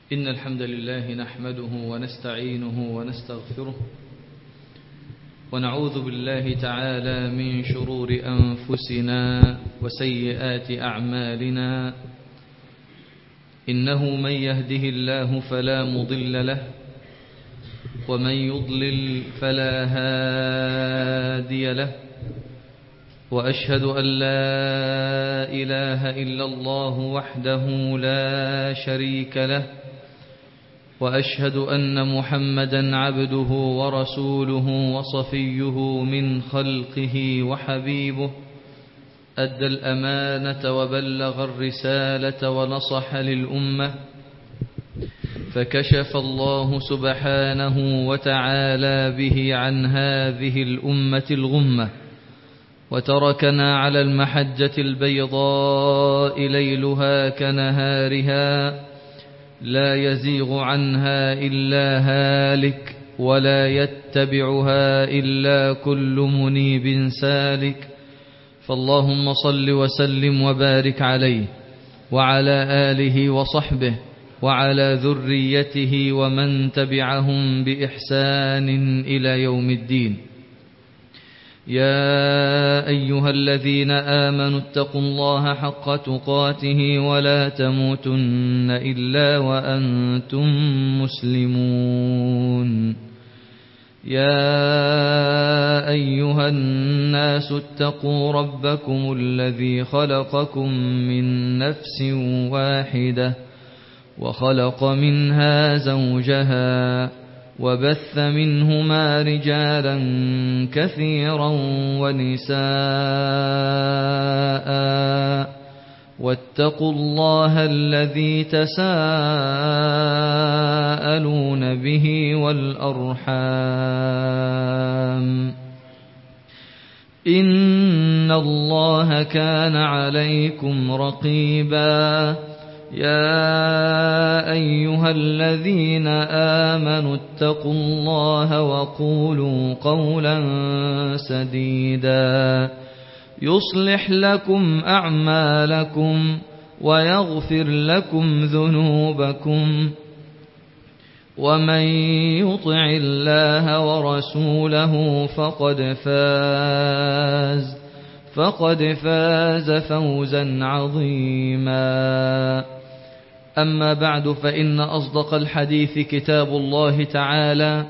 إن الحمد لله نحمده ونستعينه ونستغفره ونعوذ بالله تعالى من شرور أنفسنا وسيئات أعمالنا إنه من يهده الله فلا مضل له ومن يضلل فلا هادي له وأشهد أن لا إله إلا الله وحده لا شريك له وأشهد أن محمدا عبده ورسوله وصفيه من خلقه وحبيبه أدى الأمانة وبلغ الرسالة ونصح للأمة فكشف الله سبحانه وتعالى به عن هذه الأمة الغمة وتركنا على المحجة البيضاء ليلها كنهارها لا يزيغ عنها إلا هالك ولا يتبعها إلا كل منيب سالك فاللهم صل وسلم وبارك عليه وعلى آله وصحبه وعلى ذريته ومن تبعهم بإحسان إلى يوم الدين يا أيها الذين آمنوا اتقوا الله حق تقاته ولا تموتن إلا وأنتم مسلمون يا أيها الناس اتقوا ربكم الذي خلقكم من نفس واحدة وخلق منها زوجها وبث منهما رجالا كثيرا ونساء واتقوا الله الذي تساءلون به والأرحام إن الله كان عليكم رقيباً يا أيها الذين آمنوا اتقوا الله وقولوا قولا سديدا يصلح لكم أعمالكم ويغفر لكم ذنوبكم ومن يطع الله ورسوله فقد فاز فقد فاز فوزا عظيما أما بعد فإن أصدق الحديث كتاب الله تعالى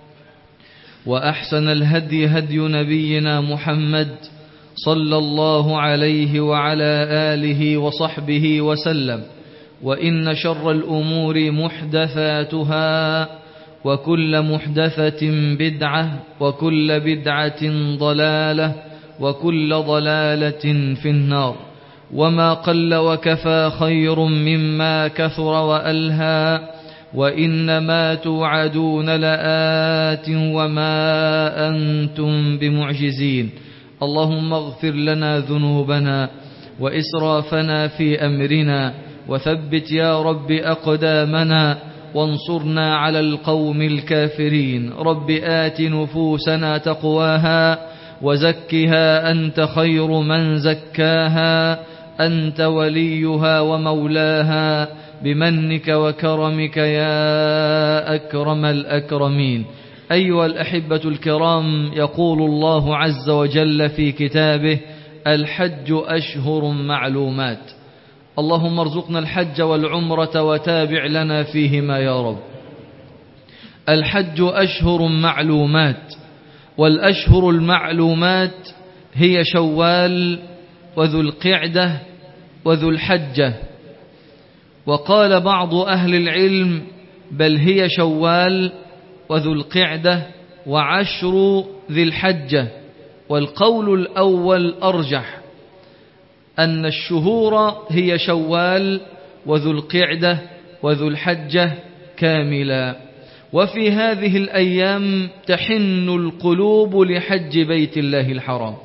وأحسن الهدي هدي نبينا محمد صلى الله عليه وعلى آله وصحبه وسلم وإن شر الأمور محدثاتها وكل محدثة بدعة وكل بدعة ضلالة وكل ضلالة في النار وما قل وكفى خير مما كثر وألهى وإنما توعدون لآت وما أنتم بمعجزين اللهم اغفر لنا ذنوبنا وإسرافنا في أمرنا وثبت يا رب أقدامنا وانصرنا على القوم الكافرين رب آت نفوسنا تقواها وزكها أنت خير من زكاها أنت وليها ومولاها بمنك وكرمك يا أكرم الأكرمين أيها الأحبة الكرام يقول الله عز وجل في كتابه الحج أشهر معلومات اللهم ارزقنا الحج والعمرة وتابع لنا فيهما يا رب الحج أشهر معلومات والأشهر المعلومات هي شوال وذو القعدة وذو الحجة وقال بعض أهل العلم بل هي شوال وذو القعدة وعشر ذي الحجة والقول الأول أرجح أن الشهور هي شوال وذو القعدة وذو الحجة كاملا وفي هذه الأيام تحن القلوب لحج بيت الله الحرام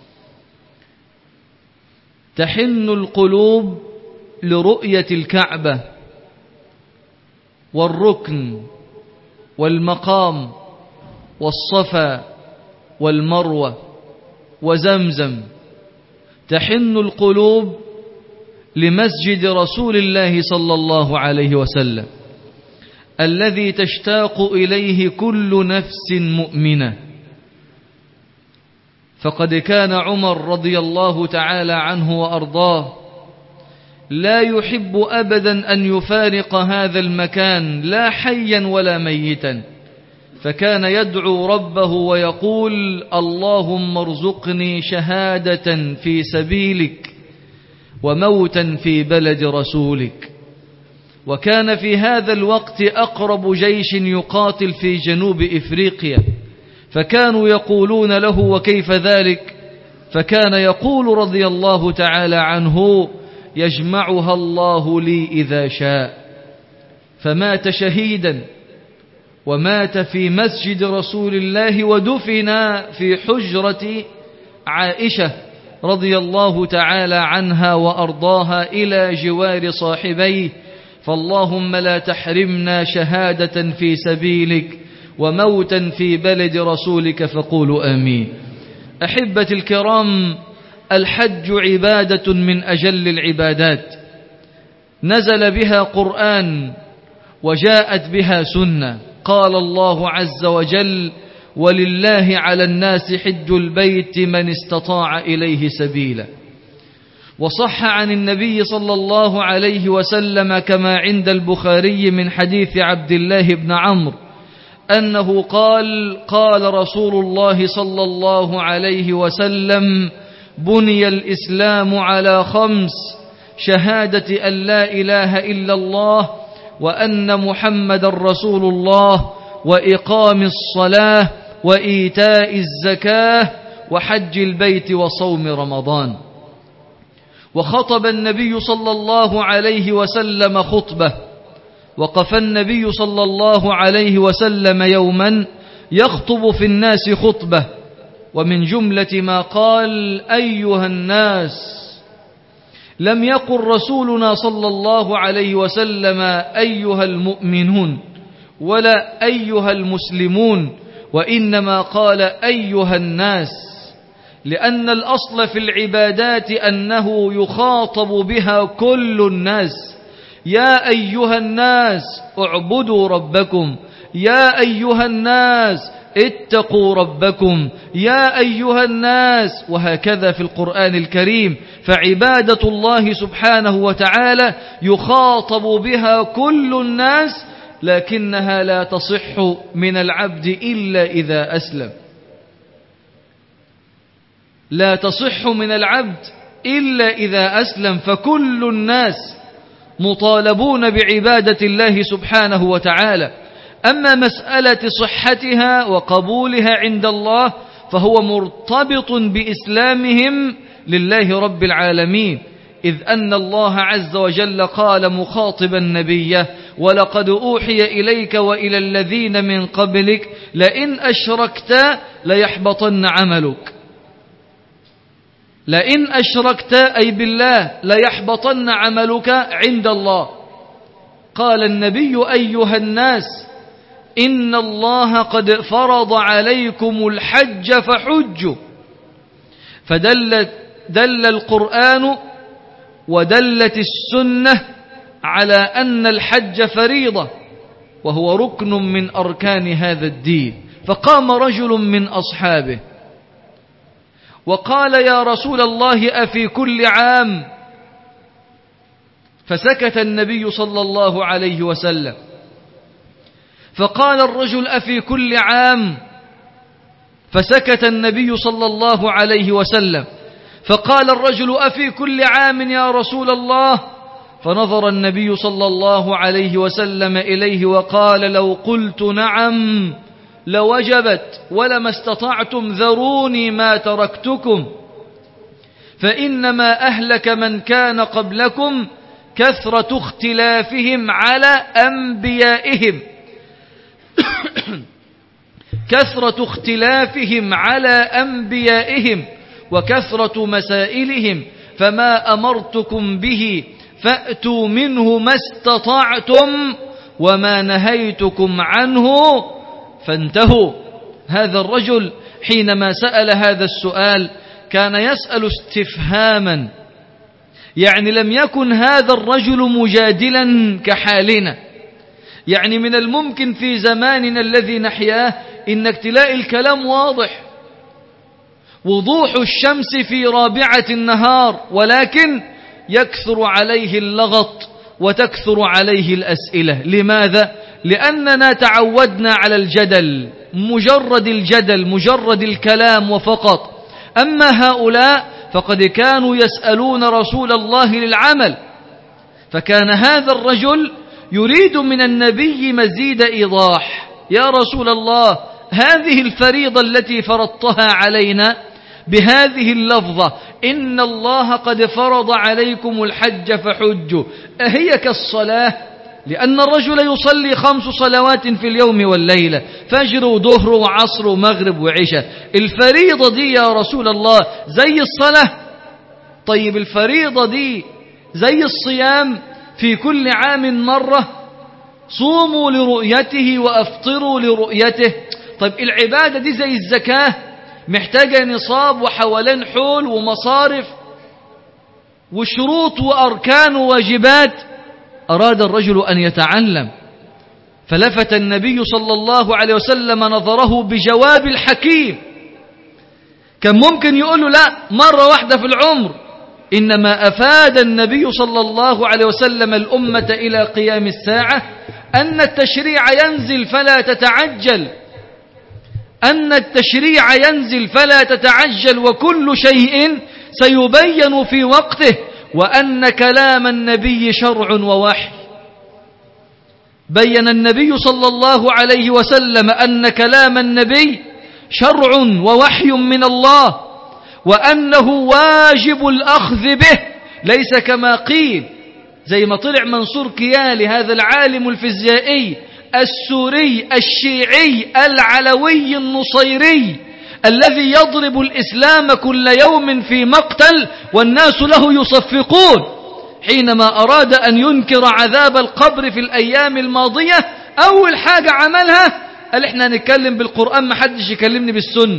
تحن القلوب لرؤية الكعبة والركن والمقام والصفا والمروة وزمزم تحن القلوب لمسجد رسول الله صلى الله عليه وسلم الذي تشتاق إليه كل نفس مؤمنة فقد كان عمر رضي الله تعالى عنه وأرضاه لا يحب أبدا أن يفارق هذا المكان لا حيا ولا ميتا فكان يدعو ربه ويقول اللهم ارزقني شهادة في سبيلك وموتا في بلد رسولك وكان في هذا الوقت أقرب جيش يقاتل في جنوب إفريقيا فكانوا يقولون له وكيف ذلك فكان يقول رضي الله تعالى عنه يجمعها الله لي إذا شاء فمات شهيدا ومات في مسجد رسول الله ودفن في حجرة عائشة رضي الله تعالى عنها وأرضاها إلى جوار صاحبيه فاللهم لا تحرمنا شهادة في سبيلك وموتا في بلد رسولك فقولوا آمين أحبة الكرام الحج عبادة من أجل العبادات نزل بها قرآن وجاءت بها سنة قال الله عز وجل ولله على الناس حج البيت من استطاع إليه سبيلا وصح عن النبي صلى الله عليه وسلم كما عند البخاري من حديث عبد الله بن عمرو أنه قال قال رسول الله صلى الله عليه وسلم بني الإسلام على خمس شهادة أن لا إله إلا الله وأن محمد رسول الله وإقام الصلاة وإيتاء الزكاة وحج البيت وصوم رمضان وخطب النبي صلى الله عليه وسلم خطبة وقف النبي صلى الله عليه وسلم يوما يخطب في الناس خطبة ومن جملة ما قال أيها الناس لم يقل رسولنا صلى الله عليه وسلم أيها المؤمنون ولا أيها المسلمون وإنما قال أيها الناس لأن الأصل في العبادات أنه يخاطب بها كل الناس يا أيها الناس اعبدوا ربكم يا أيها الناس اتقوا ربكم يا أيها الناس وهكذا في القرآن الكريم فعبادة الله سبحانه وتعالى يخاطب بها كل الناس لكنها لا تصح من العبد إلا إذا أسلم لا تصح من العبد إلا إذا أسلم فكل الناس مطالبون بعبادة الله سبحانه وتعالى أما مسألة صحتها وقبولها عند الله فهو مرتبط بإسلامهم لله رب العالمين إذ أن الله عز وجل قال مخاطبا نبيه ولقد أوحي إليك وإلى الذين من قبلك لئن أشركت ليحبطن عملك لئن أشركت أي بالله ليحبطن عملك عند الله قال النبي أيها الناس إن الله قد فرض عليكم الحج فحجوا فدل دل القرآن ودلت السنة على أن الحج فريضة وهو ركن من أركان هذا الدين فقام رجل من أصحابه وقال يا رسول الله أفي كل عام فسكت النبي صلى الله عليه وسلم فقال الرجل أفي كل عام فسكت النبي صلى الله عليه وسلم فقال الرجل أفي كل عام يا رسول الله فنظر النبي صلى الله عليه وسلم إليه وقال لو قلت نعم لوجبت ولما استطعتم ذروني ما تركتكم فإنما أهلك من كان قبلكم كثرة اختلافهم على أنبيائهم كثرة اختلافهم على أنبيائهم وكثرة مسائلهم فما أمرتكم به فأتوا منه ما استطعتم وما نهيتكم عنه فانتهوا هذا الرجل حينما سأل هذا السؤال كان يسأل استفهاما يعني لم يكن هذا الرجل مجادلا كحالنا يعني من الممكن في زماننا الذي نحياه إنك تلاقي الكلام واضح وضوح الشمس في رابعة النهار ولكن يكثر عليه اللغط وتكثر عليه الأسئلة لماذا؟ لأننا تعودنا على الجدل مجرد الجدل مجرد الكلام وفقط أما هؤلاء فقد كانوا يسألون رسول الله للعمل فكان هذا الرجل يريد من النبي مزيد إيضاح يا رسول الله هذه الفريضة التي فرضتها علينا بهذه اللفظة إن الله قد فرض عليكم الحج فحجوا أهي كالصلاة لأن الرجل يصلي خمس صلوات في اليوم والليلة فجر وظهر وعصر ومغرب وعشاء الفريضة دي يا رسول الله زي الصلاة طيب الفريضة دي زي الصيام في كل عام مرة صوموا لرؤيته وأفطروا لرؤيته طيب العبادة دي زي الزكاة محتاجة نصاب وحوالين حول ومصارف وشروط وأركان وواجبات أراد الرجل أن يتعلم فلفت النبي صلى الله عليه وسلم نظره بجواب الحكيم كان ممكن يقول له لا مرة واحدة في العمر إنما أفاد النبي صلى الله عليه وسلم الأمة إلى قيام الساعة أن التشريع ينزل فلا تتعجل أن التشريع ينزل فلا تتعجل وكل شيء سيبين في وقته وأن كلام النبي شرع ووحي بين النبي صلى الله عليه وسلم أن كلام النبي شرع ووحي من الله وأنه واجب الأخذ به ليس كما قيل زي ما طلع منصور كيالي هذا العالم الفيزيائي السوري الشيعي العلوي النصيري الذي يضرب الإسلام كل يوم في مقتل والناس له يصفقون حينما أراد أن ينكر عذاب القبر في الأيام الماضية أول حاجة عملها قال إحنا نتكلم بالقرآن ما حدش يكلمني بالسنة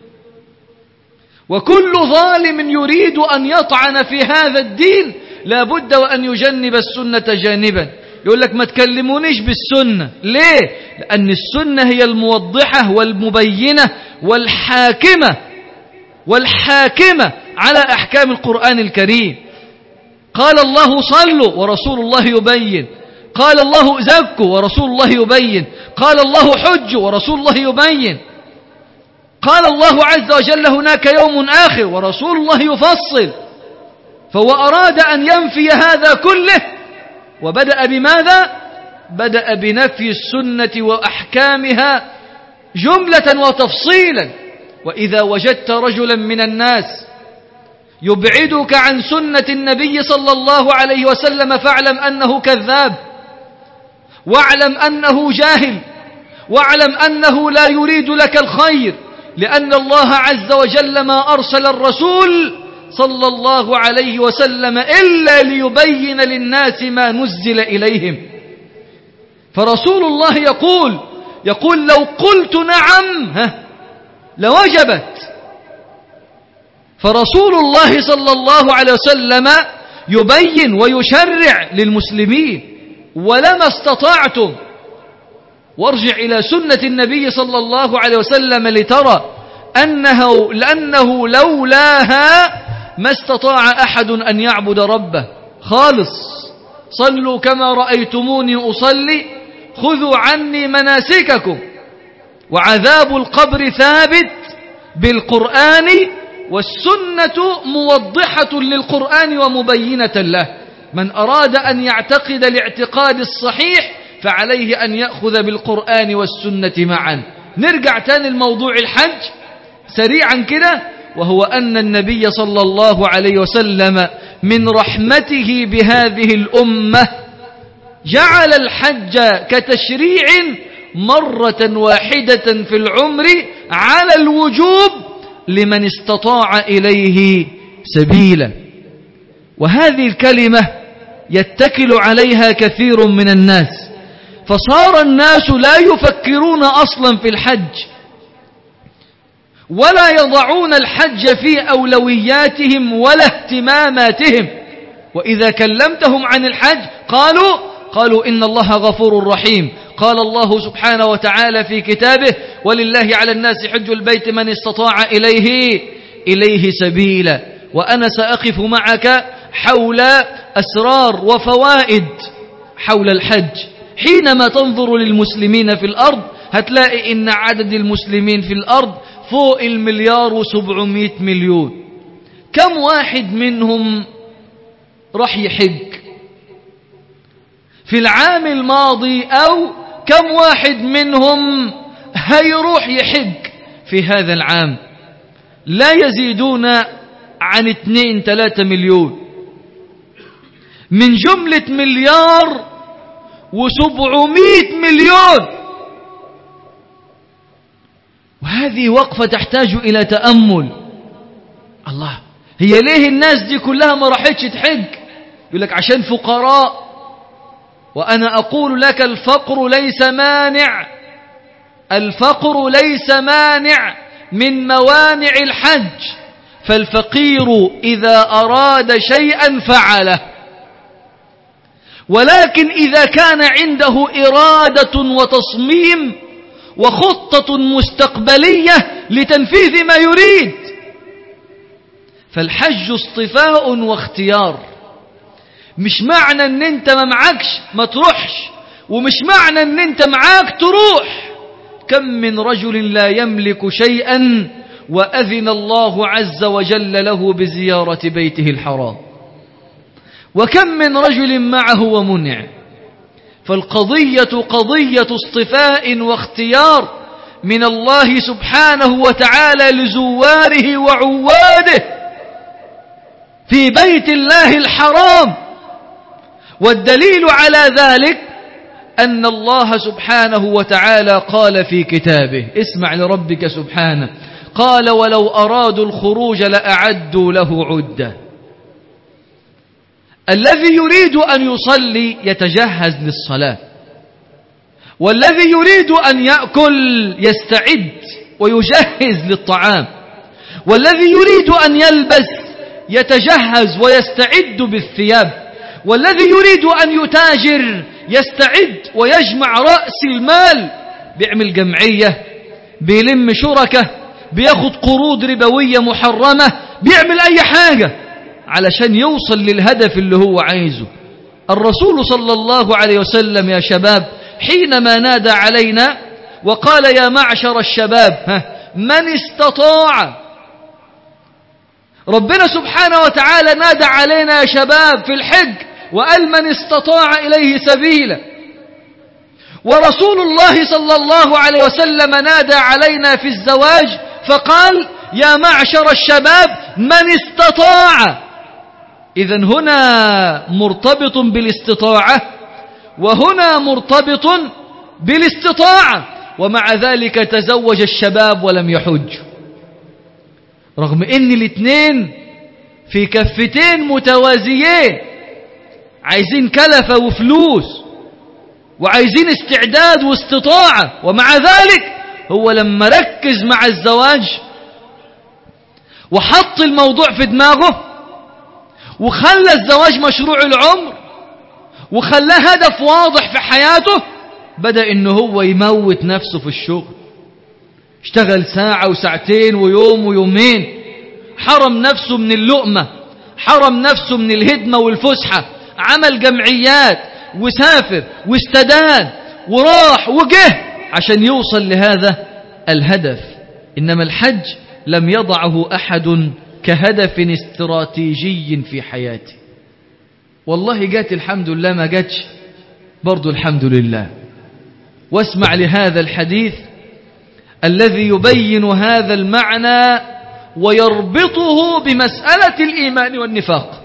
وكل ظالم يريد أن يطعن في هذا الدين لا بد وأن يجنب السنة جانبا يقول لك ما تكلمونيش بالسنة ليه؟ لأن السنة هي الموضحة والمبينة والحاكمة والحاكمة على أحكام القرآن الكريم قال الله صلوا ورسول الله يبين قال الله زكوا ورسول الله يبين قال الله حجوا ورسول الله يبين قال الله عز وجل هناك يوم آخر ورسول الله يفصل فهو أراد أن ينفي هذا كله وبدأ بماذا؟ بدأ بنفي السنة وأحكامها جملة وتفصيلا وإذا وجدت رجلا من الناس يبعدك عن سنة النبي صلى الله عليه وسلم فاعلم أنه كذاب واعلم أنه جاهل واعلم أنه لا يريد لك الخير لأن الله عز وجل ما أرسل الرسول صلى الله عليه وسلم إلا ليبين للناس ما نزل إليهم فرسول الله يقول يقول لو قلت نعم ها لوجبت فرسول الله صلى الله عليه وسلم يبين ويشرع للمسلمين ولما استطعتم وارجع إلى سنة النبي صلى الله عليه وسلم لترى أنه لأنه لولاها ما استطاع أحد أن يعبد ربه خالص صلوا كما رأيتموني أصلي خذوا عني مناسككم وعذاب القبر ثابت بالقرآن والسنة موضحة للقرآن ومبينة له من أراد أن يعتقد الاعتقاد الصحيح فعليه أن يأخذ بالقرآن والسنة معا نرجع تاني الموضوع الحج سريعا كده وهو أن النبي صلى الله عليه وسلم من رحمته بهذه الأمة جعل الحج كتشريع مرة واحدة في العمر على الوجوب لمن استطاع إليه سبيلا وهذه الكلمة يتكل عليها كثير من الناس فصار الناس لا يفكرون أصلا في الحج ولا يضعون الحج في أولوياتهم ولا اهتماماتهم وإذا كلمتهم عن الحج قالوا قالوا إن الله غفور رحيم قال الله سبحانه وتعالى في كتابه ولله على الناس حج البيت من استطاع إليه إليه سبيلا وأنا سأقف معك حول أسرار وفوائد حول الحج حينما تنظر للمسلمين في الأرض هتلاقي إن عدد المسلمين في الأرض فوق المليار وسبعمائة مليون كم واحد منهم راح يحج في العام الماضي أو كم واحد منهم هيروح يحج في هذا العام لا يزيدون عن اثنين ثلاثة مليون من جملة مليار وسبعمائة مليون وهذه وقفة تحتاج إلى تأمل الله هي ليه الناس دي كلها ما راحتش تحج يقول لك عشان فقراء وأنا أقول لك الفقر ليس مانع الفقر ليس مانع من موانع الحج فالفقير إذا أراد شيئا فعله ولكن إذا كان عنده إرادة وتصميم وخطة مستقبلية لتنفيذ ما يريد فالحج اصطفاء واختيار مش معنى ان انت ما معكش ما تروحش ومش معنى ان انت معاك تروح كم من رجل لا يملك شيئا وأذن الله عز وجل له بزيارة بيته الحرام وكم من رجل معه ومنع فالقضية قضية اصطفاء واختيار من الله سبحانه وتعالى لزواره وعواده في بيت الله الحرام والدليل على ذلك أن الله سبحانه وتعالى قال في كتابه اسمع لربك سبحانه قال ولو أرادوا الخروج لأعدوا له عدة الذي يريد أن يصلي يتجهز للصلاة والذي يريد أن يأكل يستعد ويجهز للطعام والذي يريد أن يلبس يتجهز ويستعد بالثياب والذي يريد أن يتاجر يستعد ويجمع رأس المال بيعمل جمعية بيلم شركة بياخد قروض ربوية محرمة بيعمل أي حاجة علشان يوصل للهدف اللي هو عايزه الرسول صلى الله عليه وسلم يا شباب حينما نادى علينا وقال يا معشر الشباب من استطاع ربنا سبحانه وتعالى نادى علينا يا شباب في الحج وقال من استطاع إليه سبيلا ورسول الله صلى الله عليه وسلم نادى علينا في الزواج فقال يا معشر الشباب من استطاع إذا هنا مرتبط بالاستطاعة وهنا مرتبط بالاستطاعة ومع ذلك تزوج الشباب ولم يحج رغم ان الاثنين في كفتين متوازيين عايزين كلفة وفلوس وعايزين استعداد واستطاعة ومع ذلك هو لما ركز مع الزواج وحط الموضوع في دماغه وخلى الزواج مشروع العمر وخلاه هدف واضح في حياته بدأ انه هو يموت نفسه في الشغل اشتغل ساعة وساعتين ويوم ويومين حرم نفسه من اللقمة حرم نفسه من الهدمة والفسحة عمل جمعيات وسافر واستدان وراح وجه عشان يوصل لهذا الهدف إنما الحج لم يضعه أحد كهدف استراتيجي في حياته والله جات الحمد لله ما جاتش برضو الحمد لله واسمع لهذا الحديث الذي يبين هذا المعنى ويربطه بمسألة الإيمان والنفاق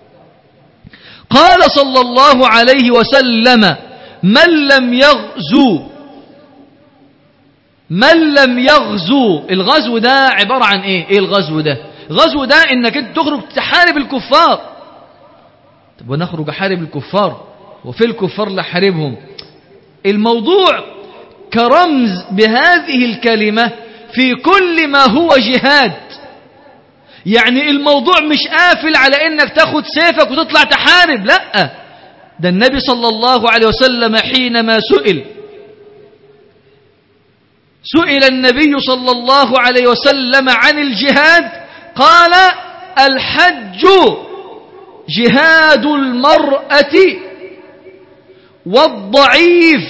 قال صلى الله عليه وسلم من لم يغزو من لم يغزو الغزو ده عبارة عن ايه ايه الغزو ده الغزو ده انك انت تخرج تحارب الكفار طب ونخرج احارب الكفار وفي الكفار لحاربهم الموضوع كرمز بهذه الكلمة في كل ما هو جهاد يعني الموضوع مش قافل على انك تاخد سيفك وتطلع تحارب لا ده النبي صلى الله عليه وسلم حينما سئل سئل النبي صلى الله عليه وسلم عن الجهاد قال الحج جهاد المرأة والضعيف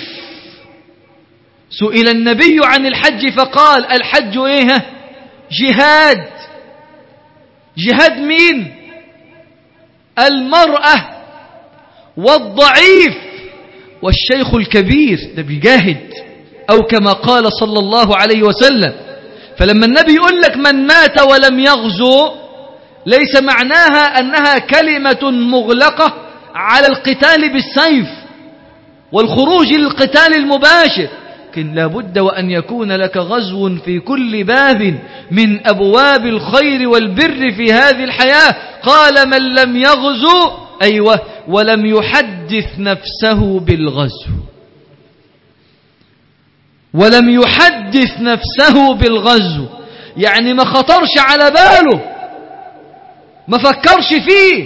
سئل النبي عن الحج فقال الحج ايه جهاد جهاد مين المرأة والضعيف والشيخ الكبير ده بيجاهد أو كما قال صلى الله عليه وسلم فلما النبي يقول لك من مات ولم يغزو ليس معناها أنها كلمة مغلقة على القتال بالسيف والخروج للقتال المباشر لكن لابد وأن يكون لك غزو في كل باب من أبواب الخير والبر في هذه الحياة قال من لم يغزو أيوة ولم يحدث نفسه بالغزو ولم يحدث نفسه بالغزو يعني ما خطرش على باله ما فكرش فيه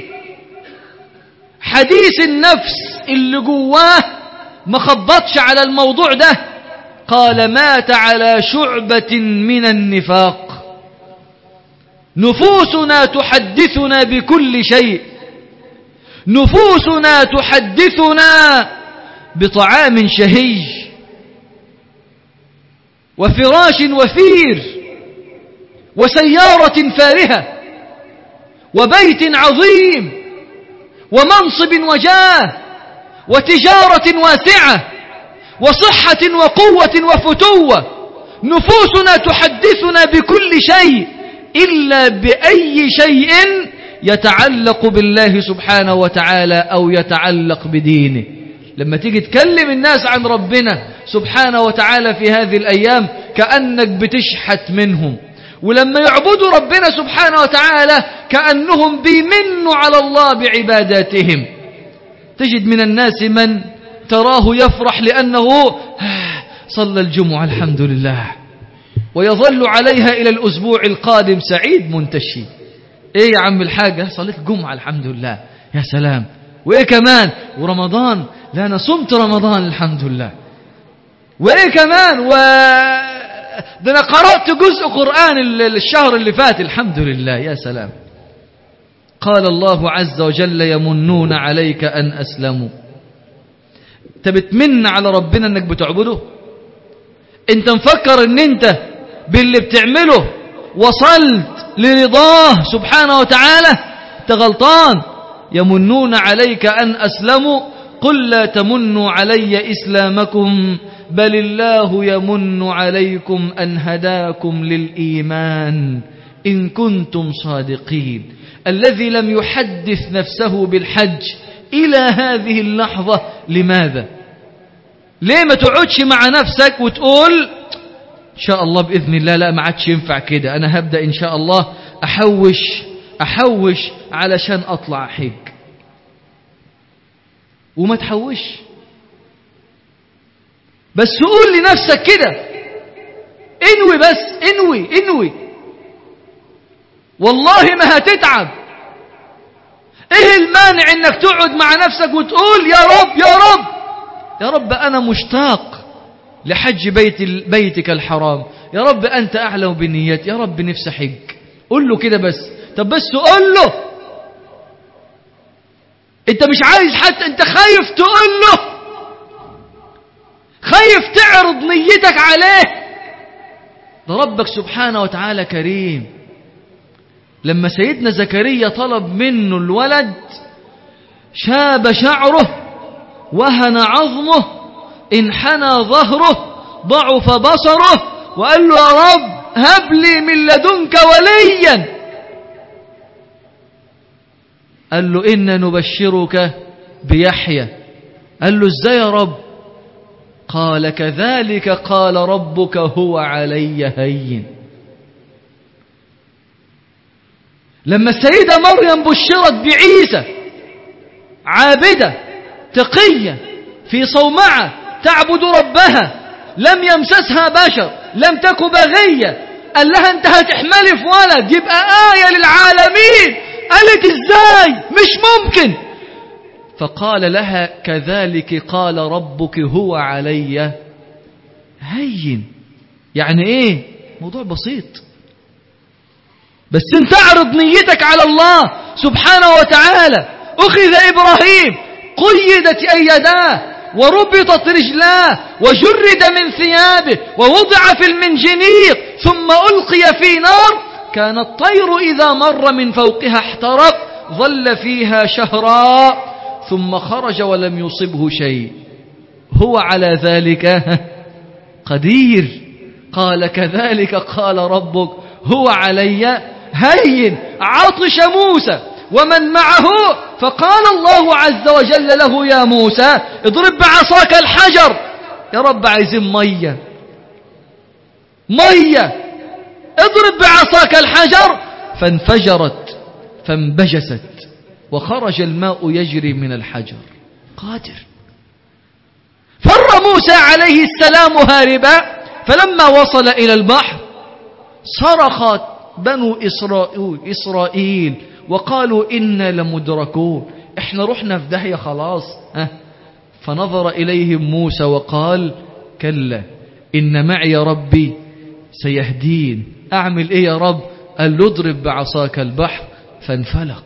حديث النفس اللي جواه ما خبطش على الموضوع ده قال مات على شعبة من النفاق نفوسنا تحدثنا بكل شيء نفوسنا تحدثنا بطعام شهي وفراش وفير وسيارة فارهة وبيت عظيم ومنصب وجاه وتجارة واسعة وصحة وقوة وفتوة نفوسنا تحدثنا بكل شيء إلا بأي شيء يتعلق بالله سبحانه وتعالى أو يتعلق بدينه لما تيجي تكلم الناس عن ربنا سبحانه وتعالى في هذه الأيام كأنك بتشحت منهم ولما يعبدوا ربنا سبحانه وتعالى كأنهم بيمنوا على الله بعباداتهم تجد من الناس من تراه يفرح لأنه صلى الجمعة الحمد لله ويظل عليها إلى الأسبوع القادم سعيد منتشي إيه يا عم الحاجة صليت جمعة الحمد لله يا سلام وإيه كمان ورمضان لا أنا صمت رمضان الحمد لله وإيه كمان و ده أنا قرأت جزء قرآن الشهر اللي فات الحمد لله يا سلام قال الله عز وجل يمنون عليك أن أسلموا انت بتمن على ربنا انك بتعبده انت مفكر ان انت باللي بتعمله وصلت لرضاه سبحانه وتعالى انت غلطان يمنون عليك أن أسلموا قل لا تمنوا علي إسلامكم بل الله يمن عليكم أن هداكم للإيمان إن كنتم صادقين الذي لم يحدث نفسه بالحج إلى هذه اللحظة لماذا ليه ما تقعدش مع نفسك وتقول إن شاء الله بإذن الله لا ما عادش ينفع كده أنا هبدأ إن شاء الله أحوش أحوش علشان أطلع حج وما تحوش بس قول لنفسك كده انوي بس انوي انوي والله ما هتتعب ايه المانع انك تقعد مع نفسك وتقول يا رب يا رب يا رب انا مشتاق لحج بيت بيتك الحرام يا رب انت اعلم بنيتي يا رب نفسي حج قول له كده بس طب بس قول له انت مش عايز حتى انت خايف تقول له خايف تعرض نيتك عليه ده ربك سبحانه وتعالى كريم لما سيدنا زكريا طلب منه الولد شاب شعره وهن عظمه انحنى ظهره ضعف بصره وقال له يا رب هب لي من لدنك وليا قال له إنا نبشرك بيحيى قال له ازاي يا رب قال كذلك قال ربك هو علي هين لما السيدة مريم بشرت بعيسى عابدة تقية في صومعة تعبد ربها لم يمسسها بشر لم تك بغية قال لها انت هتحملي في ولد يبقى آية للعالمين قالت ازاي مش ممكن فقال لها كذلك قال ربك هو علي هين يعني ايه موضوع بسيط بس انت اعرض نيتك على الله سبحانه وتعالى اخذ ابراهيم قيدت ايداه وربطت رجلاه وجرد من ثيابه ووضع في المنجنيق ثم القي في نار كان الطير اذا مر من فوقها احترق ظل فيها شهرا ثم خرج ولم يصبه شيء هو على ذلك قدير قال كذلك قال ربك هو علي هين عطش موسى ومن معه فقال الله عز وجل له يا موسى اضرب بعصاك الحجر يا رب عايزين مية مية اضرب بعصاك الحجر فانفجرت فانبجست وخرج الماء يجري من الحجر قادر فر موسى عليه السلام هاربا فلما وصل إلى البحر صرخت بنو إسرائيل, إسرائيل وقالوا إنا لمدركون إحنا رحنا في داهية خلاص ها فنظر إليهم موسى وقال كلا إن معي ربي سيهدين أعمل إيه يا رب قال له اضرب بعصاك البحر فانفلق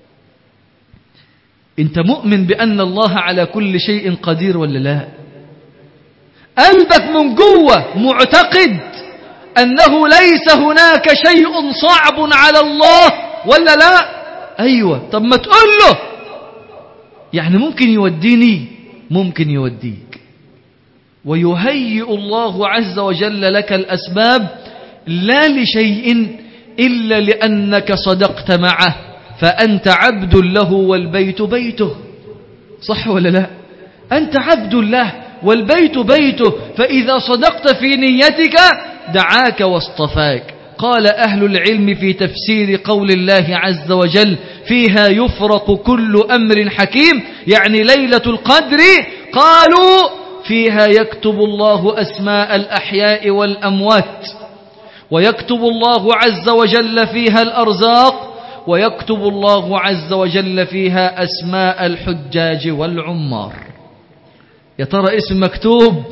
انت مؤمن بأن الله على كل شيء قدير ولا لا قلبك من جوه معتقد أنه ليس هناك شيء صعب على الله ولا لا أيوة طب ما تقول له يعني ممكن يوديني ممكن يوديك ويهيئ الله عز وجل لك الأسباب لا لشيء إلا لأنك صدقت معه فأنت عبد له والبيت بيته صح ولا لا أنت عبد الله والبيت بيته فإذا صدقت في نيتك دعاك واصطفاك قال أهل العلم في تفسير قول الله عز وجل فيها يفرق كل أمر حكيم يعني ليلة القدر قالوا فيها يكتب الله أسماء الأحياء والأموات ويكتب الله عز وجل فيها الأرزاق ويكتب الله عز وجل فيها أسماء الحجاج والعمار يا ترى اسم مكتوب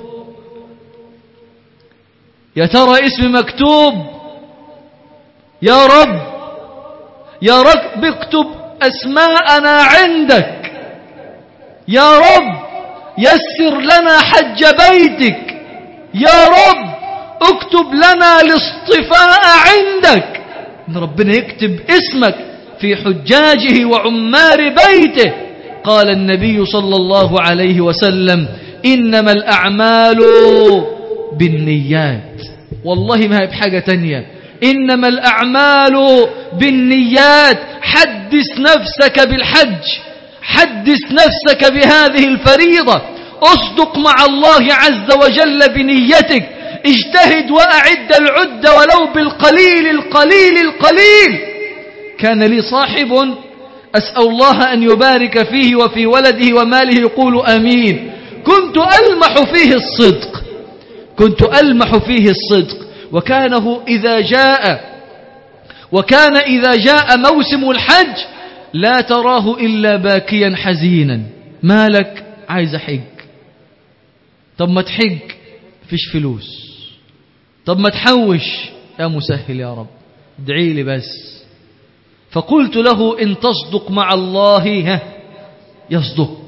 يا ترى اسم مكتوب يا رب يا رب اكتب أسماءنا عندك يا رب يسر لنا حج بيتك يا رب اكتب لنا الاصطفاء عندك ان ربنا يكتب اسمك في حجاجه وعمار بيته قال النبي صلى الله عليه وسلم إنما الأعمال بالنيات والله ما هي بحاجة تانية إنما الأعمال بالنيات حدث نفسك بالحج حدث نفسك بهذه الفريضة اصدق مع الله عز وجل بنيتك اجتهد وأعد العد ولو بالقليل القليل القليل كان لي صاحب أسأل الله أن يبارك فيه وفي ولده وماله يقول أمين كنت ألمح فيه الصدق كنت ألمح فيه الصدق وكانه إذا جاء وكان إذا جاء موسم الحج لا تراه إلا باكيا حزينا مالك عايز حج طب ما تحج فيش فلوس طب ما تحوش يا مسهل يا رب ادعي لي بس فقلت له إن تصدق مع الله يصدق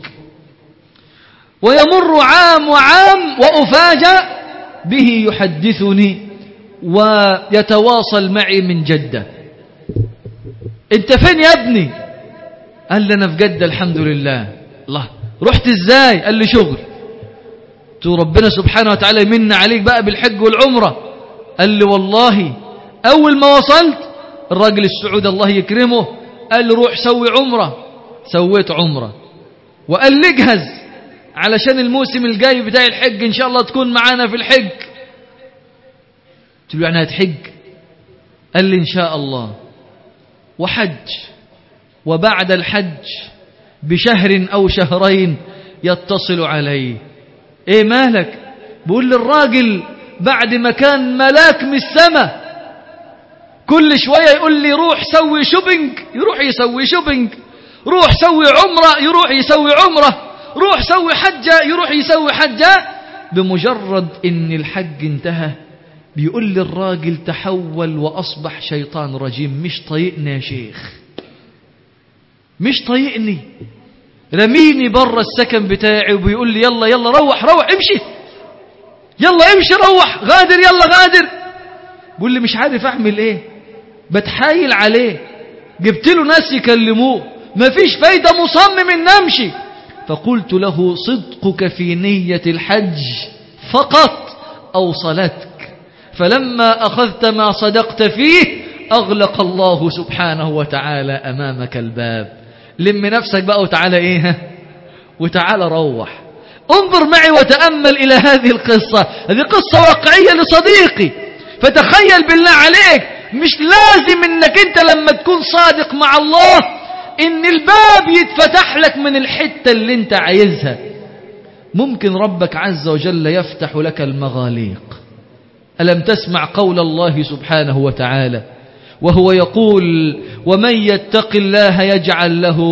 ويمر عام وعام وأفاجأ به يحدثني ويتواصل معي من جدة انت فين يا ابني قال لي انا في جدة الحمد لله الله رحت ازاي قال لي شغل تو ربنا سبحانه وتعالى يمن عليك بقى بالحج والعمرة قال لي والله اول ما وصلت الراجل السعودي الله يكرمه قال لي روح سوي عمرة سويت عمرة وقال لي اجهز علشان الموسم الجاي بتاع الحج ان شاء الله تكون معانا في الحج قلت له يعني هتحج قال لي ان شاء الله وحج وبعد الحج بشهر او شهرين يتصل علي ايه مالك بقول للراجل بعد ما كان ملاك من السماء كل شوية يقول لي روح سوي شوبينج يروح يسوي شوبينج روح سوي عمرة يروح يسوي عمرة روح سوي حجة يروح يسوي حجة بمجرد ان الحج انتهى بيقول لي الراجل تحول وأصبح شيطان رجيم مش طايقني يا شيخ مش طايقني رميني برا السكن بتاعي وبيقول لي يلا يلا روح روح امشي يلا امشي روح غادر يلا غادر بيقول لي مش عارف اعمل ايه بتحايل عليه جبت له ناس يكلموه مفيش فايدة مصمم ان امشي فقلت له صدقك في نية الحج فقط أوصلتك فلما أخذت ما صدقت فيه أغلق الله سبحانه وتعالى أمامك الباب لم نفسك بقى وتعالى إيه وتعالى روح انظر معي وتأمل إلى هذه القصة هذه قصة واقعية لصديقي فتخيل بالله عليك مش لازم انك انت لما تكون صادق مع الله ان الباب يتفتح لك من الحتة اللي انت عايزها ممكن ربك عز وجل يفتح لك المغاليق ألم تسمع قول الله سبحانه وتعالى وهو يقول ومن يتق الله يجعل له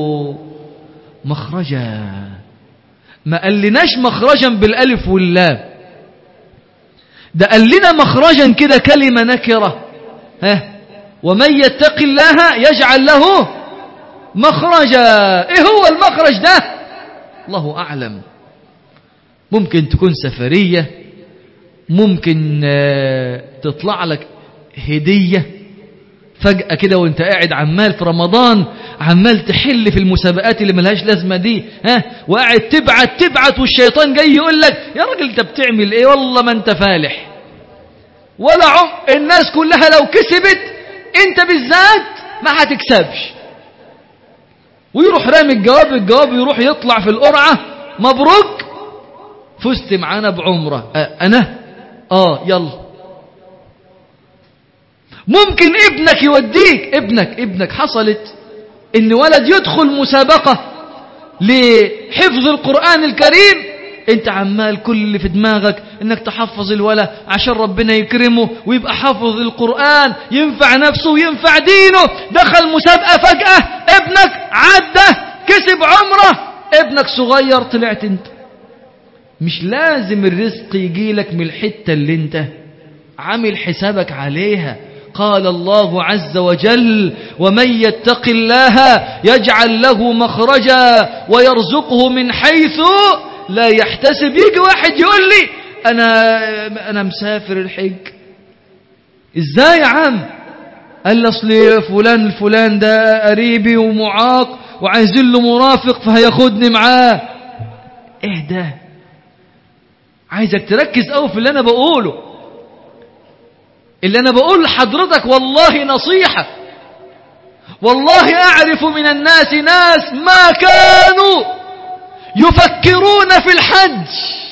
مخرجا ما قالناش مخرجا بالالف واللام ده قال لنا مخرجا كده كلمة نكرة ها ومن يتق الله يجعل له مخرجا ايه هو المخرج ده الله اعلم ممكن تكون سفرية ممكن تطلع لك هدية فجأة كده وانت قاعد عمال في رمضان عمال تحل في المسابقات اللي ملهاش لازمة دي ها وقاعد تبعت تبعت والشيطان جاي يقول لك يا راجل انت بتعمل ايه والله ما انت فالح ولا عم الناس كلها لو كسبت انت بالذات ما هتكسبش ويروح رامي الجواب الجواب يروح يطلع في القرعة مبروك فزت معانا بعمرة اه انا اه يلا ممكن ابنك يوديك ابنك ابنك حصلت ان ولد يدخل مسابقة لحفظ القرآن الكريم انت عمال كل اللي في دماغك انك تحفظ الولا عشان ربنا يكرمه ويبقى حافظ القرآن ينفع نفسه وينفع دينه دخل مسابقة فجأة ابنك عدى كسب عمره ابنك صغير طلعت انت مش لازم الرزق يجيلك من الحتة اللي انت عامل حسابك عليها قال الله عز وجل ومن يتق الله يجعل له مخرجا ويرزقه من حيث لا يحتسب يجي واحد يقول لي أنا, أنا مسافر الحج إزاي يا عم قال لي أصل فلان الفلان ده قريبي ومعاق وعايزين له مرافق فهياخدني معاه ايه ده عايزك تركز قوي في اللي أنا بقوله اللي أنا بقول لحضرتك والله نصيحة والله أعرف من الناس ناس ما كانوا يفكرون في الحج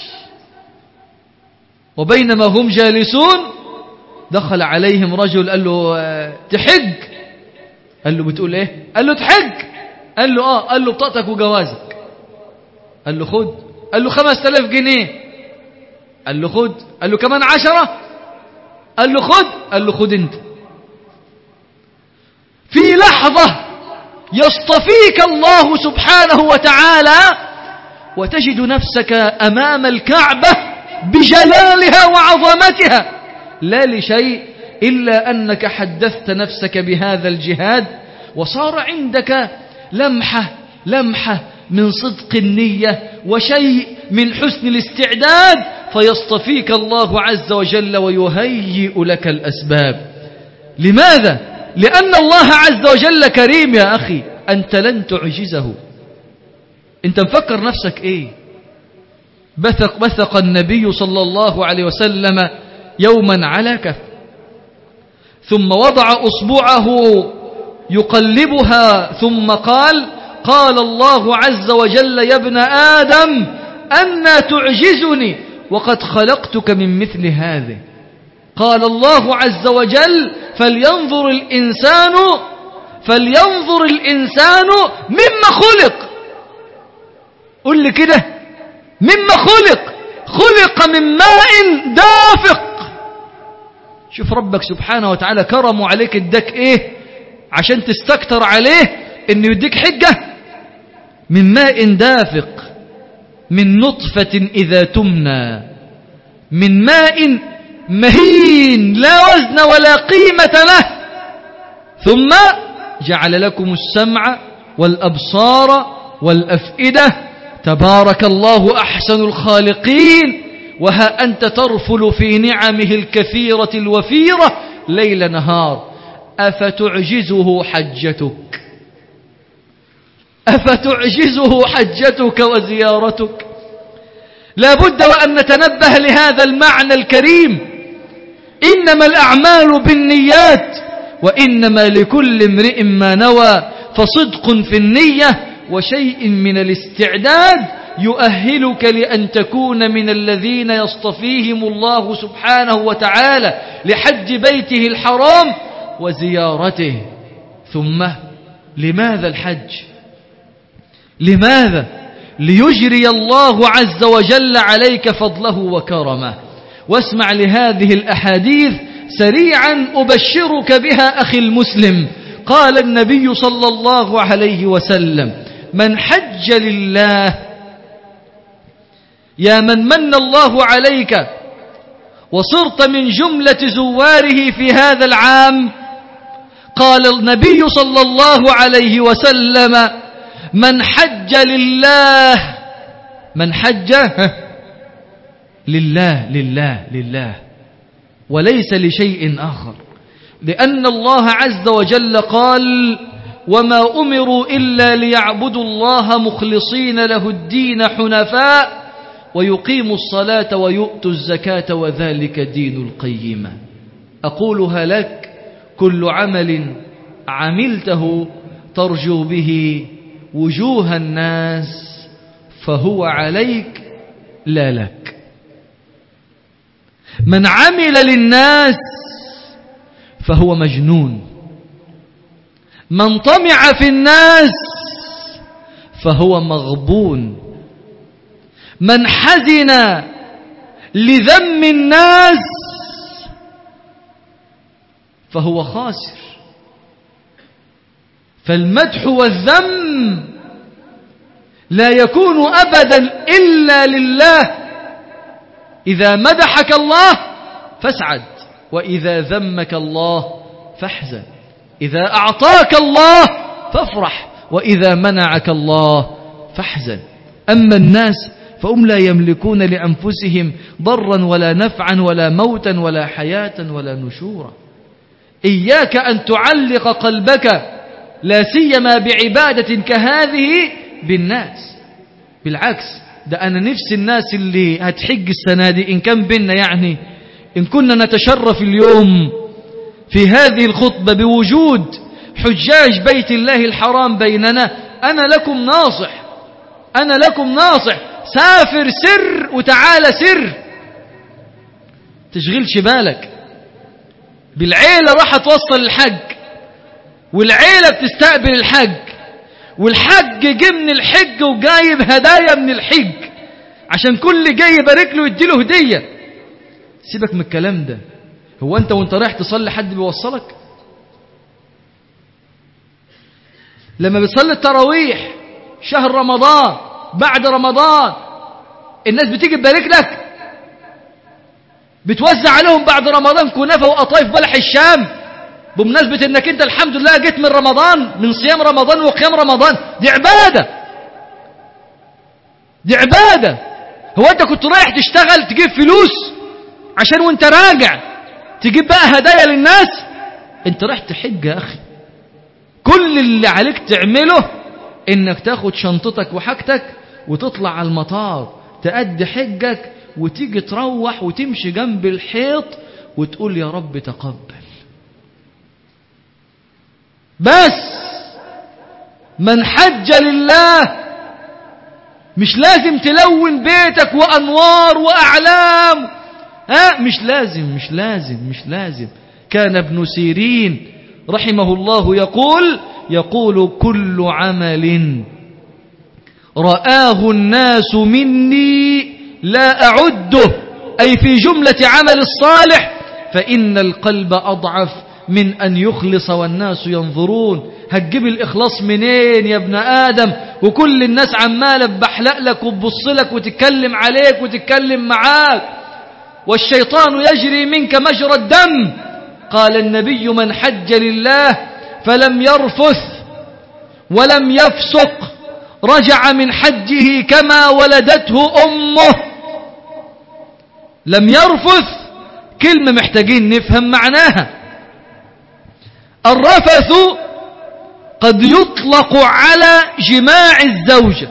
وبينما هم جالسون دخل عليهم رجل قال له تحج قال له بتقول ايه قال له تحج قال له اه قال له بطاقتك وجوازك قال له خد قال له خمس تلاف جنيه قال له خد قال له كمان عشرة قال له خد قال له خد انت في لحظة يصطفيك الله سبحانه وتعالى وتجد نفسك أمام الكعبة بجلالها وعظمتها لا لشيء إلا أنك حدثت نفسك بهذا الجهاد وصار عندك لمحة لمحة من صدق النية وشيء من حسن الاستعداد فيصطفيك الله عز وجل ويهيئ لك الأسباب لماذا؟ لأن الله عز وجل كريم يا أخي أنت لن تعجزه أنت مفكر نفسك إيه بثق بثق النبي صلى الله عليه وسلم يوما على كف ثم وضع أصبعه يقلبها ثم قال قال الله عز وجل يا ابن آدم أنا تعجزني وقد خلقتك من مثل هذه قال الله عز وجل فلينظر الإنسان فلينظر الإنسان مما خلق قل لي كده مما خلق خلق من ماء دافق شوف ربك سبحانه وتعالى كرمه عليك اداك ايه عشان تستكتر عليه انه يديك حجة من ماء دافق من نطفة إذا تمنى من ماء مهين لا وزن ولا قيمة له ثم جعل لكم السمع والأبصار والأفئدة تبارك الله أحسن الخالقين وها أنت ترفل في نعمه الكثيرة الوفيرة ليل نهار أفتعجزه حجتك أفتعجزه حجتك وزيارتك لا بد وأن نتنبه لهذا المعنى الكريم إنما الأعمال بالنيات وإنما لكل امرئ ما نوى فصدق في النية وشيء من الاستعداد يؤهلك لأن تكون من الذين يصطفيهم الله سبحانه وتعالى لحج بيته الحرام وزيارته ثم لماذا الحج لماذا ليجري الله عز وجل عليك فضله وكرمه واسمع لهذه الأحاديث سريعا أبشرك بها أخي المسلم قال النبي صلى الله عليه وسلم من حج لله يا من من الله عليك وصرت من جملة زواره في هذا العام قال النبي صلى الله عليه وسلم من حج لله من حج لله لله لله وليس لشيء آخر لأن الله عز وجل قال وما أمروا إلا ليعبدوا الله مخلصين له الدين حنفاء ويقيموا الصلاة ويؤتوا الزكاة وذلك دين القيمة أقولها لك كل عمل عملته ترجو به وجوه الناس فهو عليك لا لك من عمل للناس فهو مجنون من طمع في الناس فهو مغبون من حزن لذم الناس فهو خاسر فالمدح والذم لا يكون أبدا إلا لله إذا مدحك الله فاسعد وإذا ذمك الله فاحزن إذا أعطاك الله فافرح وإذا منعك الله فاحزن أما الناس فهم لا يملكون لأنفسهم ضرا ولا نفعا ولا موتا ولا حياة ولا نشورا إياك أن تعلق قلبك لا سيما بعبادة كهذه بالناس بالعكس ده أنا نفس الناس اللي هتحج السنة دي إن كان بينا يعني إن كنا نتشرف اليوم في هذه الخطبة بوجود حجاج بيت الله الحرام بيننا أنا لكم ناصح أنا لكم ناصح سافر سر وتعال سر تشغلش بالك بالعيلة راح توصل الحج والعيلة بتستقبل الحج والحج جه من الحج وجايب هدايا من الحج عشان كل جاي يبارك له يديله هدية سيبك من الكلام ده هو انت وانت رايح تصلي حد بيوصلك لما بتصلي التراويح شهر رمضان بعد رمضان الناس بتيجي تبارك لك بتوزع عليهم بعد رمضان كنافه وقطايف بلح الشام بمناسبة انك انت الحمد لله جيت من رمضان من صيام رمضان وقيام رمضان دي عبادة دي عبادة هو انت كنت رايح تشتغل تجيب فلوس عشان وانت راجع تجيب بقى هدايا للناس انت رايح تحج يا اخي كل اللي عليك تعمله انك تاخد شنطتك وحاجتك وتطلع على المطار تأدي حجك وتيجي تروح وتمشي جنب الحيط وتقول يا رب تقبل بس من حج لله مش لازم تلون بيتك وأنوار وأعلام ها مش لازم مش لازم مش لازم كان ابن سيرين رحمه الله يقول يقول كل عمل رآه الناس مني لا أعده أي في جملة عمل الصالح فإن القلب أضعف من أن يخلص والناس ينظرون هتجيب الإخلاص منين يا ابن آدم وكل الناس عمالة بحلق لك وتبص لك وتتكلم عليك وتتكلم معاك والشيطان يجري منك مجرى الدم قال النبي من حج لله فلم يرفث ولم يفسق رجع من حجه كما ولدته أمه لم يرفث كلمة محتاجين نفهم معناها الرفث قد يطلق على جماع الزوجة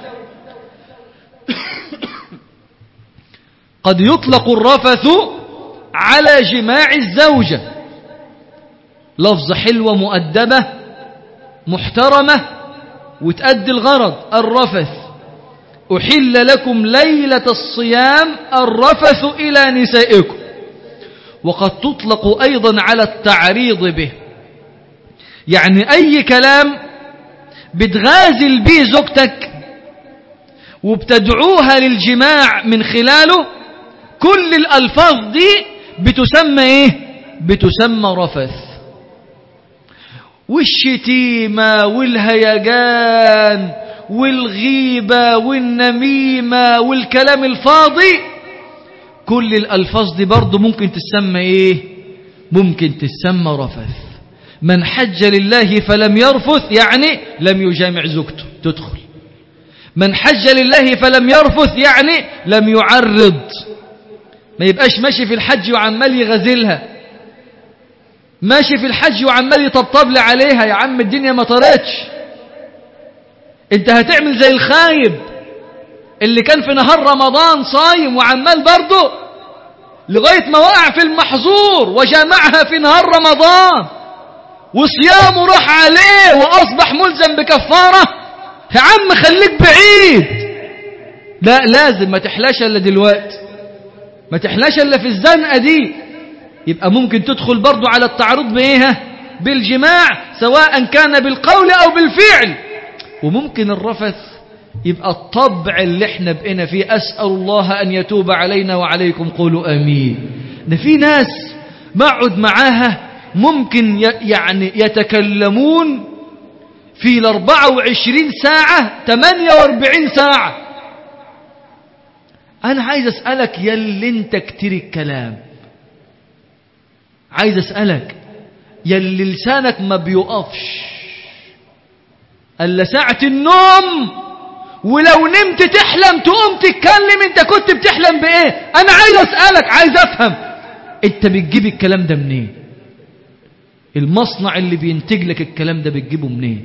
قد يطلق الرفث على جماع الزوجة لفظ حلوة مؤدبة محترمة وتأدي الغرض الرفث أحل لكم ليلة الصيام الرفث إلى نسائكم وقد تطلق أيضا على التعريض به يعني أي كلام بتغازل به زوجتك وبتدعوها للجماع من خلاله كل الألفاظ دي بتسمى إيه بتسمى رفث والشتيمة والهيجان والغيبة والنميمة والكلام الفاضي كل الألفاظ دي برضو ممكن تسمى إيه ممكن تسمى رفث من حج لله فلم يرفث يعني لم يجامع زوجته تدخل من حج لله فلم يرفث يعني لم يعرض ما يبقاش ماشي في الحج وعمال يغزلها ماشي في الحج وعمال يطبطب لي عليها يا عم الدنيا ما طارتش انت هتعمل زي الخايب اللي كان في نهار رمضان صايم وعمال برضه لغاية ما وقع في المحظور وجامعها في نهار رمضان وصيامه راح عليه وأصبح ملزم بكفارة يا عم خليك بعيد لا لازم ما تحلاش إلا دلوقتي ما تحلاش إلا في الزنقة دي يبقى ممكن تدخل برضو على التعرض بإيه بالجماع سواء كان بالقول أو بالفعل وممكن الرفث يبقى الطبع اللي احنا بقينا فيه أسأل الله أن يتوب علينا وعليكم قولوا آمين ده في ناس بقعد معاها ممكن يعني يتكلمون في الأربعة وعشرين ساعة تمانية واربعين ساعة أنا عايز أسألك يلي انت كتير الكلام عايز أسألك يلي لسانك ما بيقفش ألا ساعة النوم ولو نمت تحلم تقوم تتكلم انت كنت بتحلم بايه انا عايز اسألك عايز افهم انت بتجيب الكلام ده منين المصنع اللي بينتج لك الكلام ده بتجيبه منين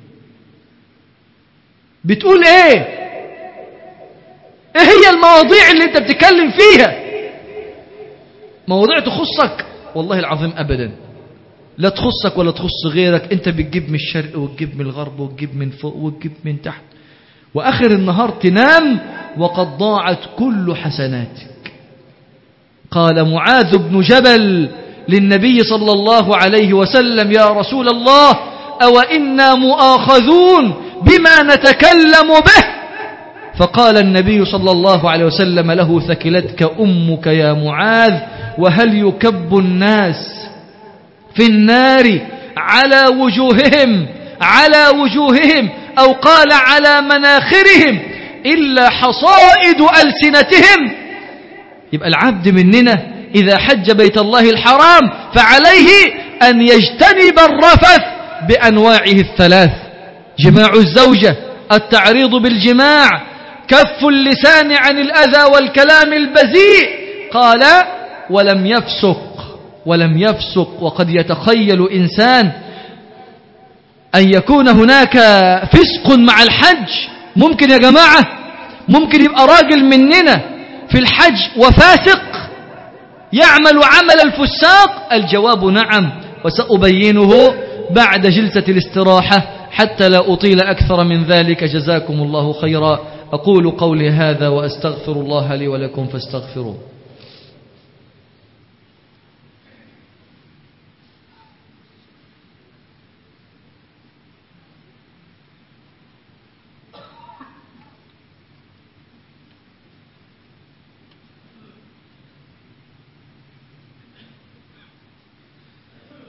بتقول ايه ايه هي المواضيع اللي انت بتتكلم فيها مواضيع تخصك والله العظيم ابدا لا تخصك ولا تخص غيرك انت بتجيب من الشرق وتجيب من الغرب وتجيب من فوق وتجيب من تحت واخر النهار تنام وقد ضاعت كل حسناتك قال معاذ بن جبل للنبي صلى الله عليه وسلم يا رسول الله أو إنا مؤاخذون بما نتكلم به فقال النبي صلى الله عليه وسلم له ثكلتك أمك يا معاذ وهل يكب الناس في النار على وجوههم على وجوههم أو قال على مناخرهم إلا حصائد ألسنتهم يبقى العبد مننا إذا حج بيت الله الحرام فعليه أن يجتنب الرفث بأنواعه الثلاث جماع الزوجة التعريض بالجماع كف اللسان عن الأذى والكلام البذيء قال ولم يفسق ولم يفسق وقد يتخيل إنسان أن يكون هناك فسق مع الحج ممكن يا جماعة ممكن يبقى راجل مننا في الحج وفاسق يعمل عمل الفساق الجواب نعم وسأبينه بعد جلسة الاستراحة حتى لا أطيل أكثر من ذلك جزاكم الله خيرا أقول قولي هذا وأستغفر الله لي ولكم فاستغفروه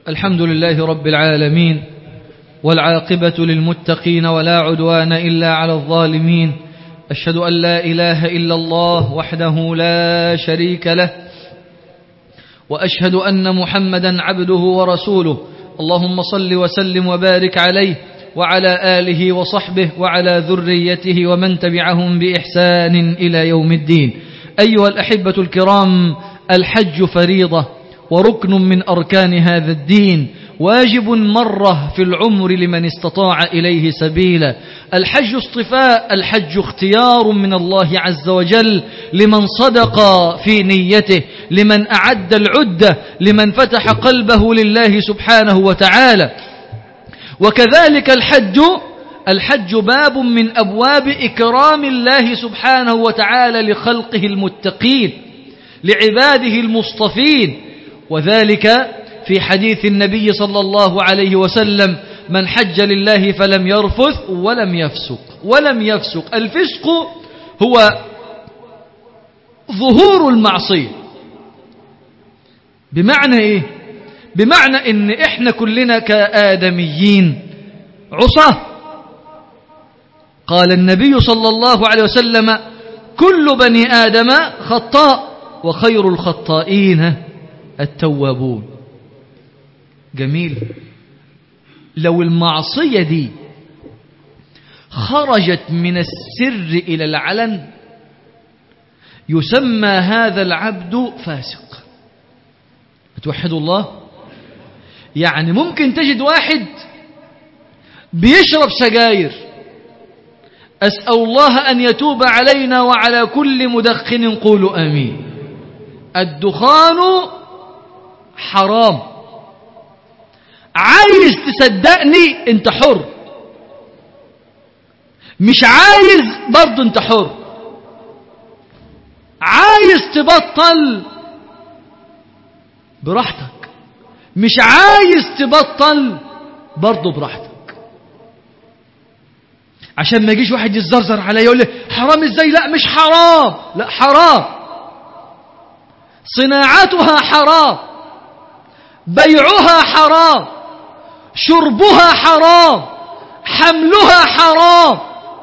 الحمد لله رب العالمين والعاقبة للمتقين ولا عدوان إلا على الظالمين أشهد أن لا إله إلا الله وحده لا شريك له وأشهد أن محمدا عبده ورسوله اللهم صل وسلم وبارك عليه وعلى آله وصحبه وعلى ذريته ومن تبعهم بإحسان إلى يوم الدين أيها الأحبة الكرام الحج فريضة وركن من أركان هذا الدين واجب مرة في العمر لمن استطاع إليه سبيلا الحج اصطفاء الحج اختيار من الله عز وجل لمن صدق في نيته لمن أعد العدة لمن فتح قلبه لله سبحانه وتعالى وكذلك الحج الحج باب من أبواب إكرام الله سبحانه وتعالى لخلقه المتقين لعباده المصطفين وذلك في حديث النبي صلى الله عليه وسلم من حج لله فلم يرفث ولم يفسق ولم يفسق الفسق هو ظهور المعصية بمعنى ايه بمعنى ان احنا كلنا كآدميين عصاه قال النبي صلى الله عليه وسلم كل بني آدم خطاء وخير الخطائين التوابون جميل لو المعصية دي خرجت من السر إلى العلن يسمى هذا العبد فاسق توحد الله يعني ممكن تجد واحد بيشرب سجاير أسأل الله أن يتوب علينا وعلى كل مدخن قولوا آمين الدخان حرام عايز تصدقني انت حر مش عايز برضه انت حر عايز تبطل براحتك مش عايز تبطل برضه براحتك عشان ما يجيش واحد يتزرزر عليا يقول لي حرام ازاي لا مش حرام لا حرام صناعتها حرام بيعها حرام شربها حرام حملها حرام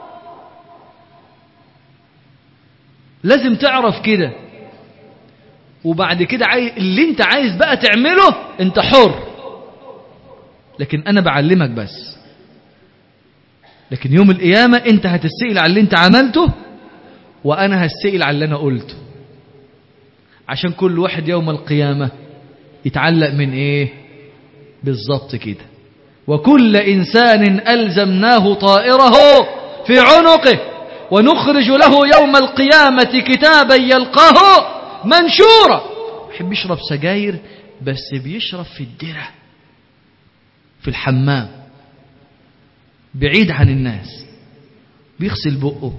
لازم تعرف كده وبعد كده عايز اللي انت عايز بقى تعمله انت حر لكن انا بعلمك بس لكن يوم القيامة انت هتسئل على اللي انت عملته وانا هسئل على اللي انا قلته عشان كل واحد يوم القيامة يتعلق من ايه بالظبط كده وكل انسان الزمناه طائره في عنقه ونخرج له يوم القيامة كتابا يلقاه منشورا يحب يشرب سجاير بس بيشرب في الدرة في الحمام بعيد عن الناس بيغسل بقه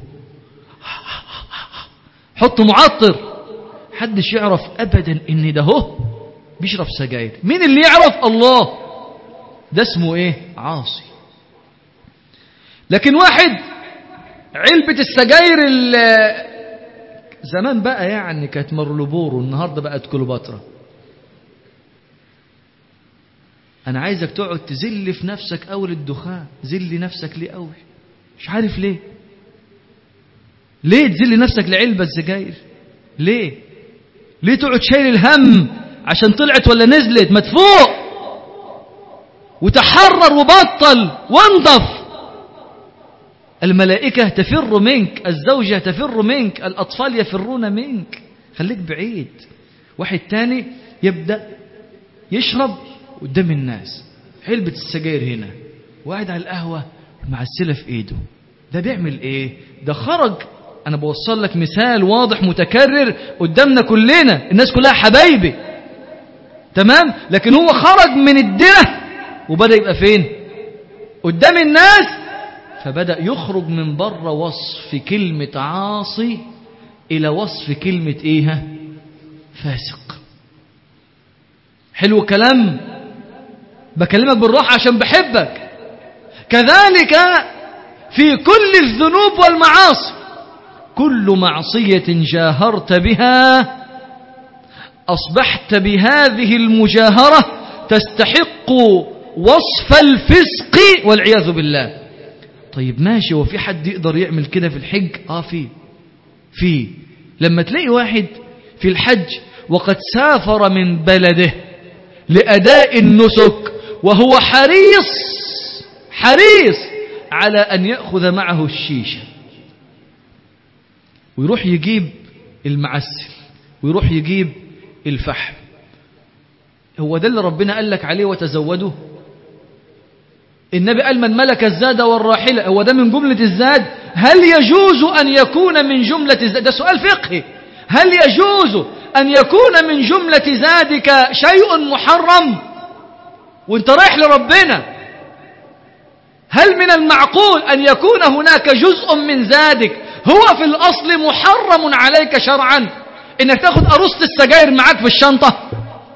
حط معطر حدش يعرف ابدا ان ده هو بيشرب سجاير مين اللي يعرف الله ده اسمه ايه عاصي لكن واحد علبة السجاير زمان بقى يعني كانت مرلبور والنهارده بقت كليوباترا انا عايزك تقعد تذل في نفسك اول الدخان ذل نفسك ليه قوي مش عارف ليه ليه تذل نفسك لعلبة سجاير ليه ليه تقعد شايل الهم عشان طلعت ولا نزلت ما تفوق وتحرر وبطل وانضف الملائكة تفر منك الزوجة تفر منك الأطفال يفرون منك خليك بعيد واحد تاني يبدأ يشرب قدام الناس علبة السجاير هنا وقاعد على القهوة معسلة في ايده ده بيعمل ايه ده خرج انا بوصل لك مثال واضح متكرر قدامنا كلنا الناس كلها حبايبي تمام لكن هو خرج من الدرة وبدأ يبقى فين قدام الناس فبدأ يخرج من بره وصف كلمة عاصي إلى وصف كلمة إيه فاسق حلو الكلام بكلمك بالراحة عشان بحبك كذلك في كل الذنوب والمعاصي كل معصية جاهرت بها أصبحت بهذه المجاهرة تستحق وصف الفسق والعياذ بالله طيب ماشي هو في حد يقدر يعمل كده في الحج اه في في لما تلاقي واحد في الحج وقد سافر من بلده لأداء النسك وهو حريص حريص على أن يأخذ معه الشيشة ويروح يجيب المعسل ويروح يجيب الفحم هو ده اللي ربنا قال لك عليه وتزودوا النبي قال من ملك الزاد والراحلة هو ده من جملة الزاد هل يجوز أن يكون من جملة الزاد ده سؤال فقهي هل يجوز أن يكون من جملة زادك شيء محرم وانت رايح لربنا هل من المعقول أن يكون هناك جزء من زادك هو في الأصل محرم عليك شرعا إنك تاخد أرسط السجاير معاك في الشنطة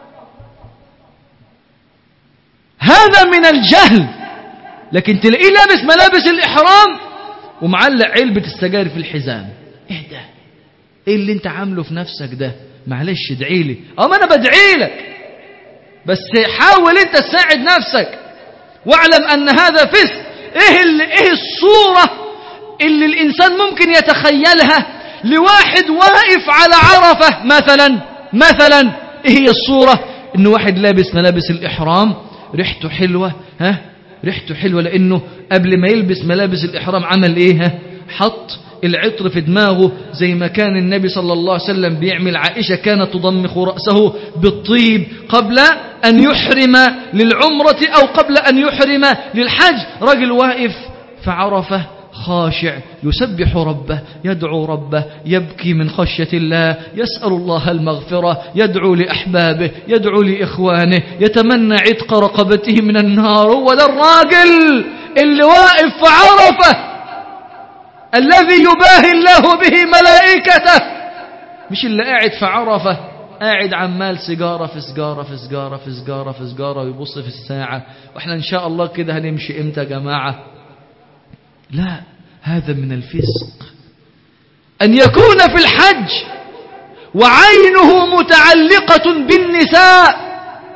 هذا من الجهل لكن تلاقيه لابس ملابس الإحرام ومعلق علبة السجاير في الحزام ايه ده ايه اللي انت عامله في نفسك ده معلش ادعي لي اه ما انا بدعي لك بس حاول انت تساعد نفسك واعلم ان هذا فسق ايه اللي ايه الصورة اللي الانسان ممكن يتخيلها لواحد واقف على عرفة مثلا مثلا ايه هي الصورة ان واحد لابس ملابس الاحرام ريحته حلوة ها ريحته حلوة لانه قبل ما يلبس ملابس الاحرام عمل ايه ها حط العطر في دماغه زي ما كان النبي صلى الله عليه وسلم بيعمل عائشة كانت تضمخ رأسه بالطيب قبل أن يحرم للعمرة أو قبل أن يحرم للحج رجل واقف فعرفه خاشع يسبح ربه يدعو ربه يبكي من خشية الله يسأل الله المغفرة يدعو لأحبابه يدعو لإخوانه يتمنى عتق رقبته من النار هو ده الراجل اللي واقف في عرفه الذي يباهي الله به ملائكته مش اللي قاعد في عرفة قاعد عمال سيجارة في سيجارة في سيجارة في سيجارة في سيجارة ويبص في الساعة واحنا ان شاء الله كده هنمشي امتى يا جماعة لا هذا من الفسق أن يكون في الحج وعينه متعلقة بالنساء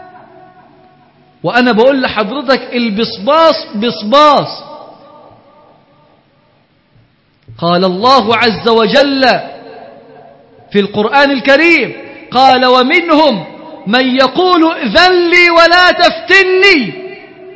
وأنا بقول لحضرتك البصباص بصباص قال الله عز وجل في القرآن الكريم قال ومنهم من يقول ذن لي ولا تفتني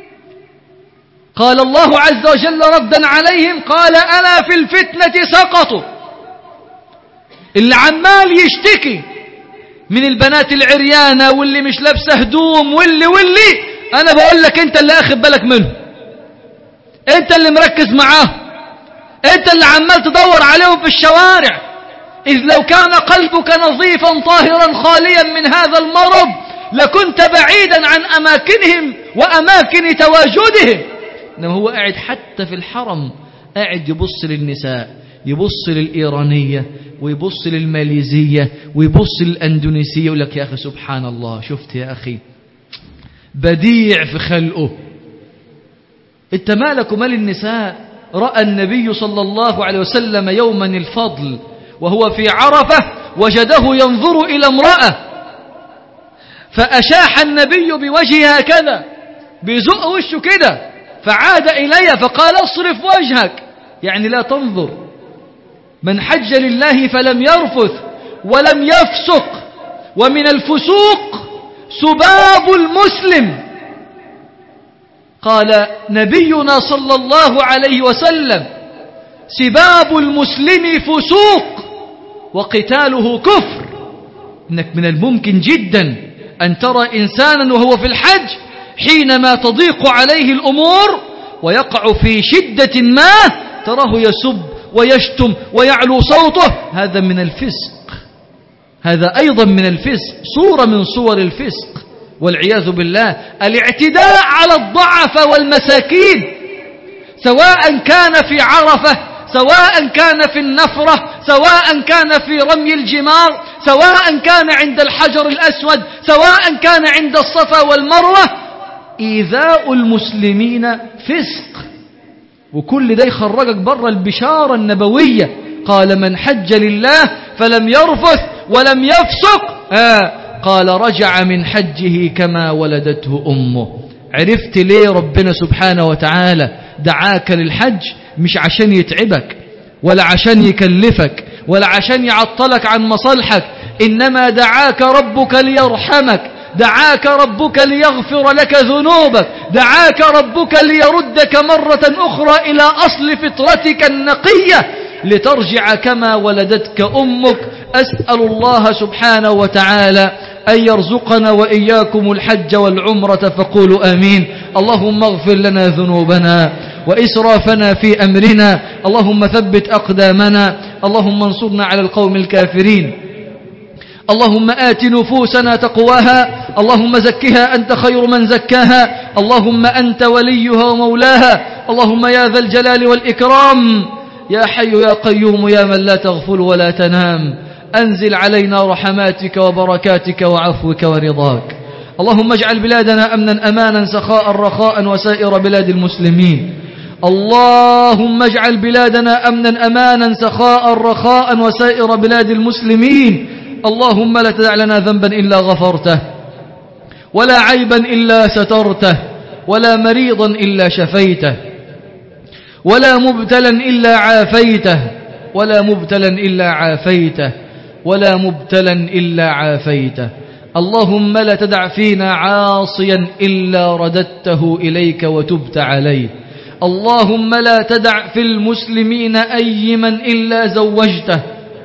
قال الله عز وجل ردا عليهم قال ألا في الفتنة سقطوا اللي عمال يشتكي من البنات العريانة واللي مش لابسه هدوم واللي واللي أنا بقول لك أنت اللي أخذ بالك منه أنت اللي مركز معاه أنت اللي عمال تدور عليهم في الشوارع إذ لو كان قلبك نظيفا طاهرا خاليا من هذا المرض لكنت بعيدا عن أماكنهم وأماكن تواجدهم إنما هو قاعد حتى في الحرم قاعد يبص للنساء يبص للإيرانية ويبص للماليزية ويبص للأندونيسية يقول لك يا أخي سبحان الله شفت يا أخي بديع في خلقه انت مالك ومال النساء رأى النبي صلى الله عليه وسلم يوما الفضل وهو في عرفة وجده ينظر إلى امرأة فأشاح النبي بوجهها كذا بيزق وشه كده فعاد إلي فقال اصرف وجهك يعني لا تنظر من حج لله فلم يرفث ولم يفسق ومن الفسوق سباب المسلم قال نبينا صلى الله عليه وسلم سباب المسلم فسوق وقتاله كفر إنك من الممكن جدا أن ترى إنسانا وهو في الحج حينما تضيق عليه الأمور ويقع في شدة ما تراه يسب ويشتم ويعلو صوته هذا من الفسق هذا أيضا من الفسق صورة من صور الفسق والعياذ بالله الاعتداء على الضعف والمساكين سواء كان في عرفة سواء كان في النفرة سواء كان في رمي الجمار سواء كان عند الحجر الأسود سواء كان عند الصفا والمروة إيذاء المسلمين فسق وكل ده يخرجك بره البشارة النبوية قال من حج لله فلم يرفث ولم يفسق آه قال رجع من حجه كما ولدته أمه عرفت ليه ربنا سبحانه وتعالى دعاك للحج مش عشان يتعبك ولا عشان يكلفك ولا عشان يعطلك عن مصالحك إنما دعاك ربك ليرحمك دعاك ربك ليغفر لك ذنوبك دعاك ربك ليردك مرة أخرى إلى أصل فطرتك النقية لترجع كما ولدتك أمك أسأل الله سبحانه وتعالى أن يرزقنا وإياكم الحج والعمرة فقولوا آمين اللهم اغفر لنا ذنوبنا وإسرافنا في أمرنا اللهم ثبت أقدامنا اللهم انصرنا على القوم الكافرين اللهم آت نفوسنا تقواها اللهم زكها أنت خير من زكاها اللهم أنت وليها ومولاها اللهم يا ذا الجلال والإكرام يا حي يا قيوم يا من لا تغفل ولا تنام أنزل علينا رحماتك وبركاتك وعفوك ورضاك اللهم اجعل بلادنا أمنا أمانا سخاء رخاء وسائر بلاد المسلمين اللهم اجعل بلادنا أمنا أمانا سخاء رخاء وسائر بلاد المسلمين اللهم لا تدع لنا ذنبا إلا غفرته ولا عيبا إلا سترته ولا مريضا إلا شفيته ولا مبتلا إلا عافيته ولا مبتلا إلا عافيته ولا مبتلا إلا عافيته اللهم لا تدع فينا عاصيا إلا رددته إليك وتبت عليه اللهم لا تدع في المسلمين أيما إلا زوجته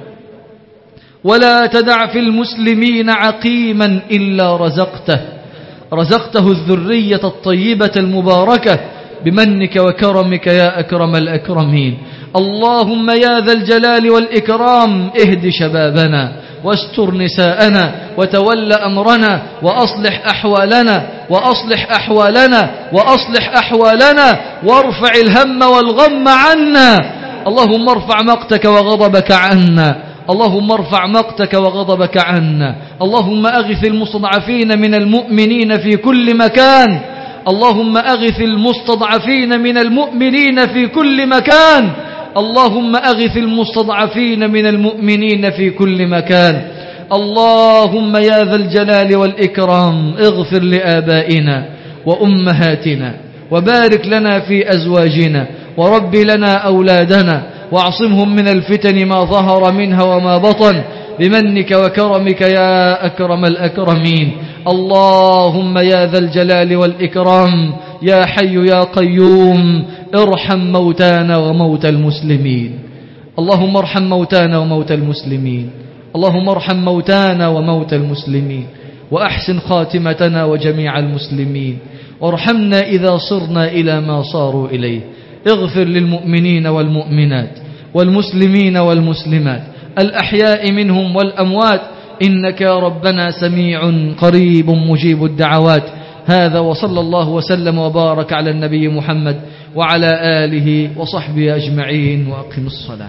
ولا تدع في المسلمين عقيما إلا رزقته رزقته الذرية الطيبة المباركة بمنك وكرمك يا أكرم الأكرمين اللهم يا ذا الجلال والإكرام اهد شبابنا واستر نساءنا وتول أمرنا وأصلح أحوالنا وأصلح أحوالنا وأصلح أحوالنا وارفع الهم والغم عنا اللهم ارفع مقتك وغضبك عنا اللهم ارفع مقتك وغضبك عنا اللهم أغث المستضعفين من المؤمنين في كل مكان اللهم أغث المستضعفين من المؤمنين في كل مكان اللهم أغث المستضعفين من المؤمنين في كل مكان اللهم يا ذا الجلال والإكرام اغفر لآبائنا وأمهاتنا وبارك لنا في أزواجنا ورب لنا أولادنا واعصمهم من الفتن ما ظهر منها وما بطن بمنك وكرمك يا أكرم الأكرمين اللهم يا ذا الجلال والإكرام يا حي يا قيوم ارحم موتانا وموتى المسلمين اللهم ارحم موتانا وموتى المسلمين اللهم ارحم موتانا وموتى المسلمين وأحسن خاتمتنا وجميع المسلمين وارحمنا إذا صرنا إلى ما صاروا إليه اغفر للمؤمنين والمؤمنات والمسلمين والمسلمات الأحياء منهم والأموات إنك يا ربنا سميع قريب مجيب الدعوات هذا وصلى الله وسلم وبارك على النبي محمد وعلى آله وصحبه أجمعين وأقم الصلاة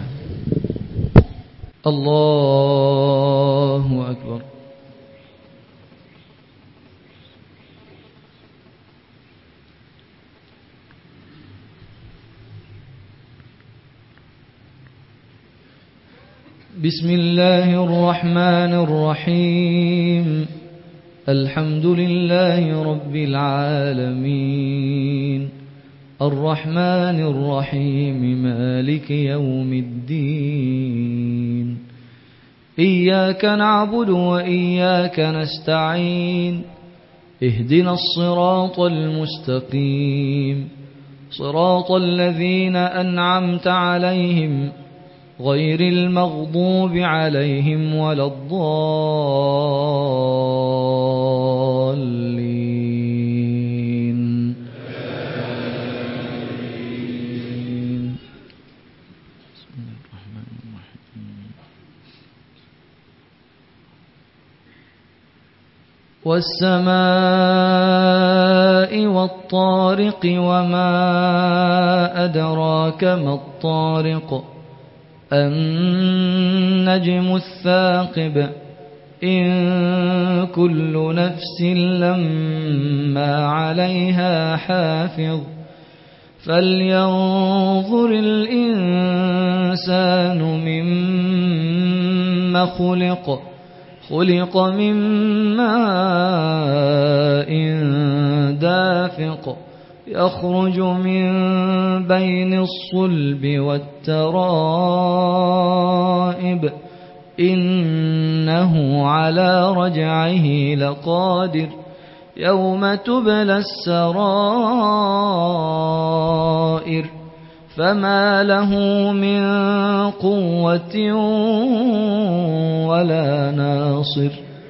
الله أكبر بسم الله الرحمن الرحيم الحمد لله رب العالمين الرحمن الرحيم مالك يوم الدين إياك نعبد وإياك نستعين اهدنا الصراط المستقيم صراط الذين أنعمت عليهم غير المغضوب عليهم ولا الضالين بسم الله الرحمن الرحيم والسماء والطارق وما أدراك ما الطارق النجم الثاقب إن كل نفس لما عليها حافظ فلينظر الإنسان مما خلق خلق من ماء دافق يخرج من بين الصلب والترائب إنه على رجعه لقادر يوم تبلى السرائر فما له من قوة ولا ناصر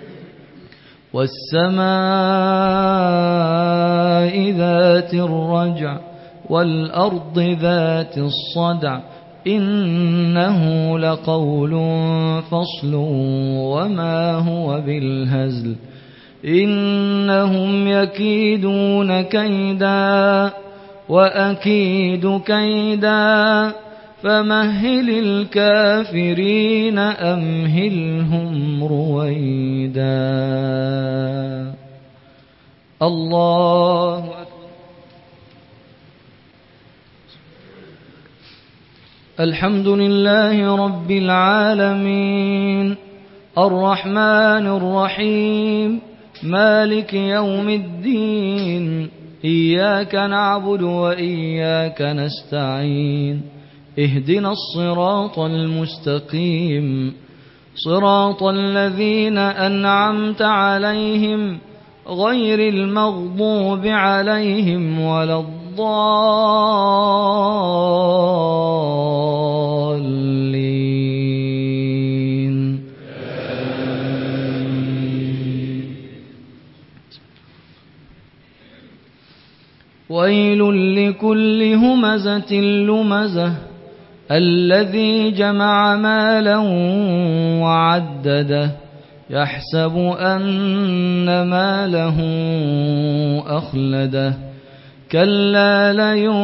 والسماء ذات الرجع والأرض ذات الصدع إنه لقول فصل وما هو بالهزل إنهم يكيدون كيدا وأكيد كيدا فمهل الكافرين أمهلهم رويدا الله أكبر الحمد لله رب العالمين الرحمن الرحيم مالك يوم الدين إياك نعبد وإياك نستعين اهدنا الصراط المستقيم صراط الذين أنعمت عليهم غير المغضوب عليهم ولا الضالين ويل لكل همزة لمزة الذي جمع مالا وعدده يحسب أن ماله أخلده كلا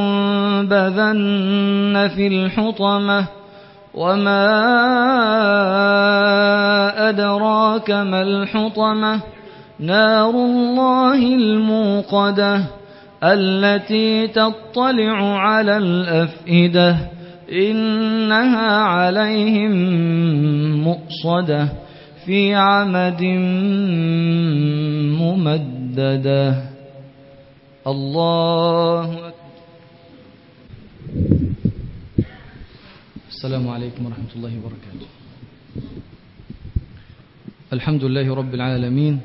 لينبذن في الحطمة وما أدراك ما الحطمة نار الله الموقدة التي تطلع على الأفئدة إنها عليهم مؤصدة في عمد ممددة الله أكبر السلام عليكم ورحمة الله وبركاته الحمد لله رب العالمين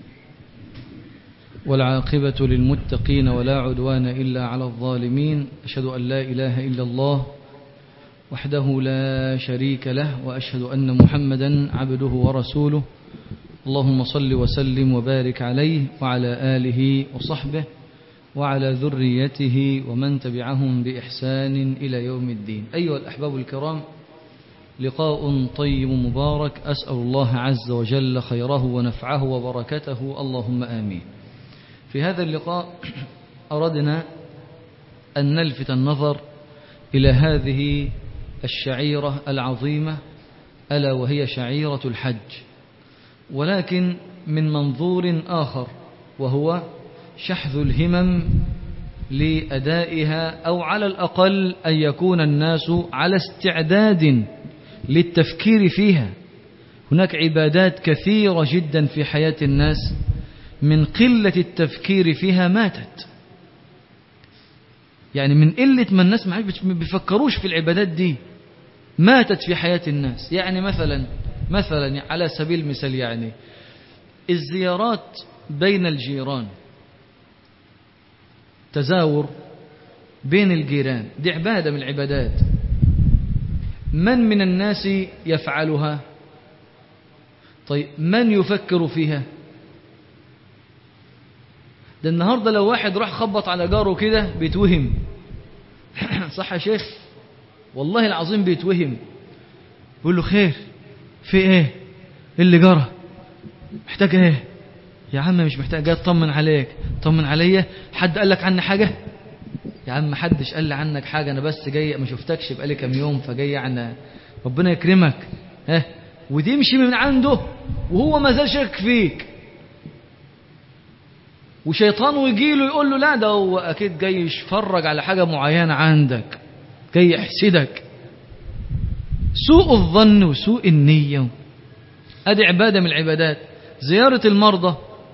والعاقبة للمتقين ولا عدوان إلا على الظالمين أشهد أن لا إله إلا الله وحده لا شريك له وأشهد أن محمدا عبده ورسوله اللهم صل وسلم وبارك عليه وعلى آله وصحبه وعلى ذريته ومن تبعهم بإحسان إلى يوم الدين أيها الأحباب الكرام لقاء طيب مبارك أسأل الله عز وجل خيره ونفعه وبركته اللهم آمين في هذا اللقاء أردنا أن نلفت النظر إلى هذه الشعيرة العظيمة ألا وهي شعيرة الحج ولكن من منظور آخر وهو شحذ الهمم لأدائها أو على الأقل أن يكون الناس على استعداد للتفكير فيها هناك عبادات كثيرة جدا في حياة الناس من قلة التفكير فيها ماتت يعني من قلة ما الناس ما بيفكروش في العبادات دي ماتت في حياة الناس يعني مثلا مثلا على سبيل المثال يعني الزيارات بين الجيران تزاور بين الجيران دي عبادة من العبادات من من الناس يفعلها طيب من يفكر فيها ده النهاردة لو واحد راح خبط على جاره كده بيتوهم صح يا شيخ والله العظيم بيتوهم بيقول له خير في ايه ايه اللي جرى محتاج ايه يا عم مش محتاج جاي اطمن عليك طمن عليا حد قال لك عني حاجه يا عم حدش قال لي عنك حاجه انا بس جاي ما شفتكش بقالي كام يوم فجاي يعني ربنا يكرمك ها وتمشي من عنده وهو ما زال شاك فيك وشيطانه يجي له يقول له لا ده هو اكيد جاي يتفرج على حاجه معينه عندك جاي يحسدك سوء الظن وسوء النيه هذه عبادة من العبادات زيارة المرضى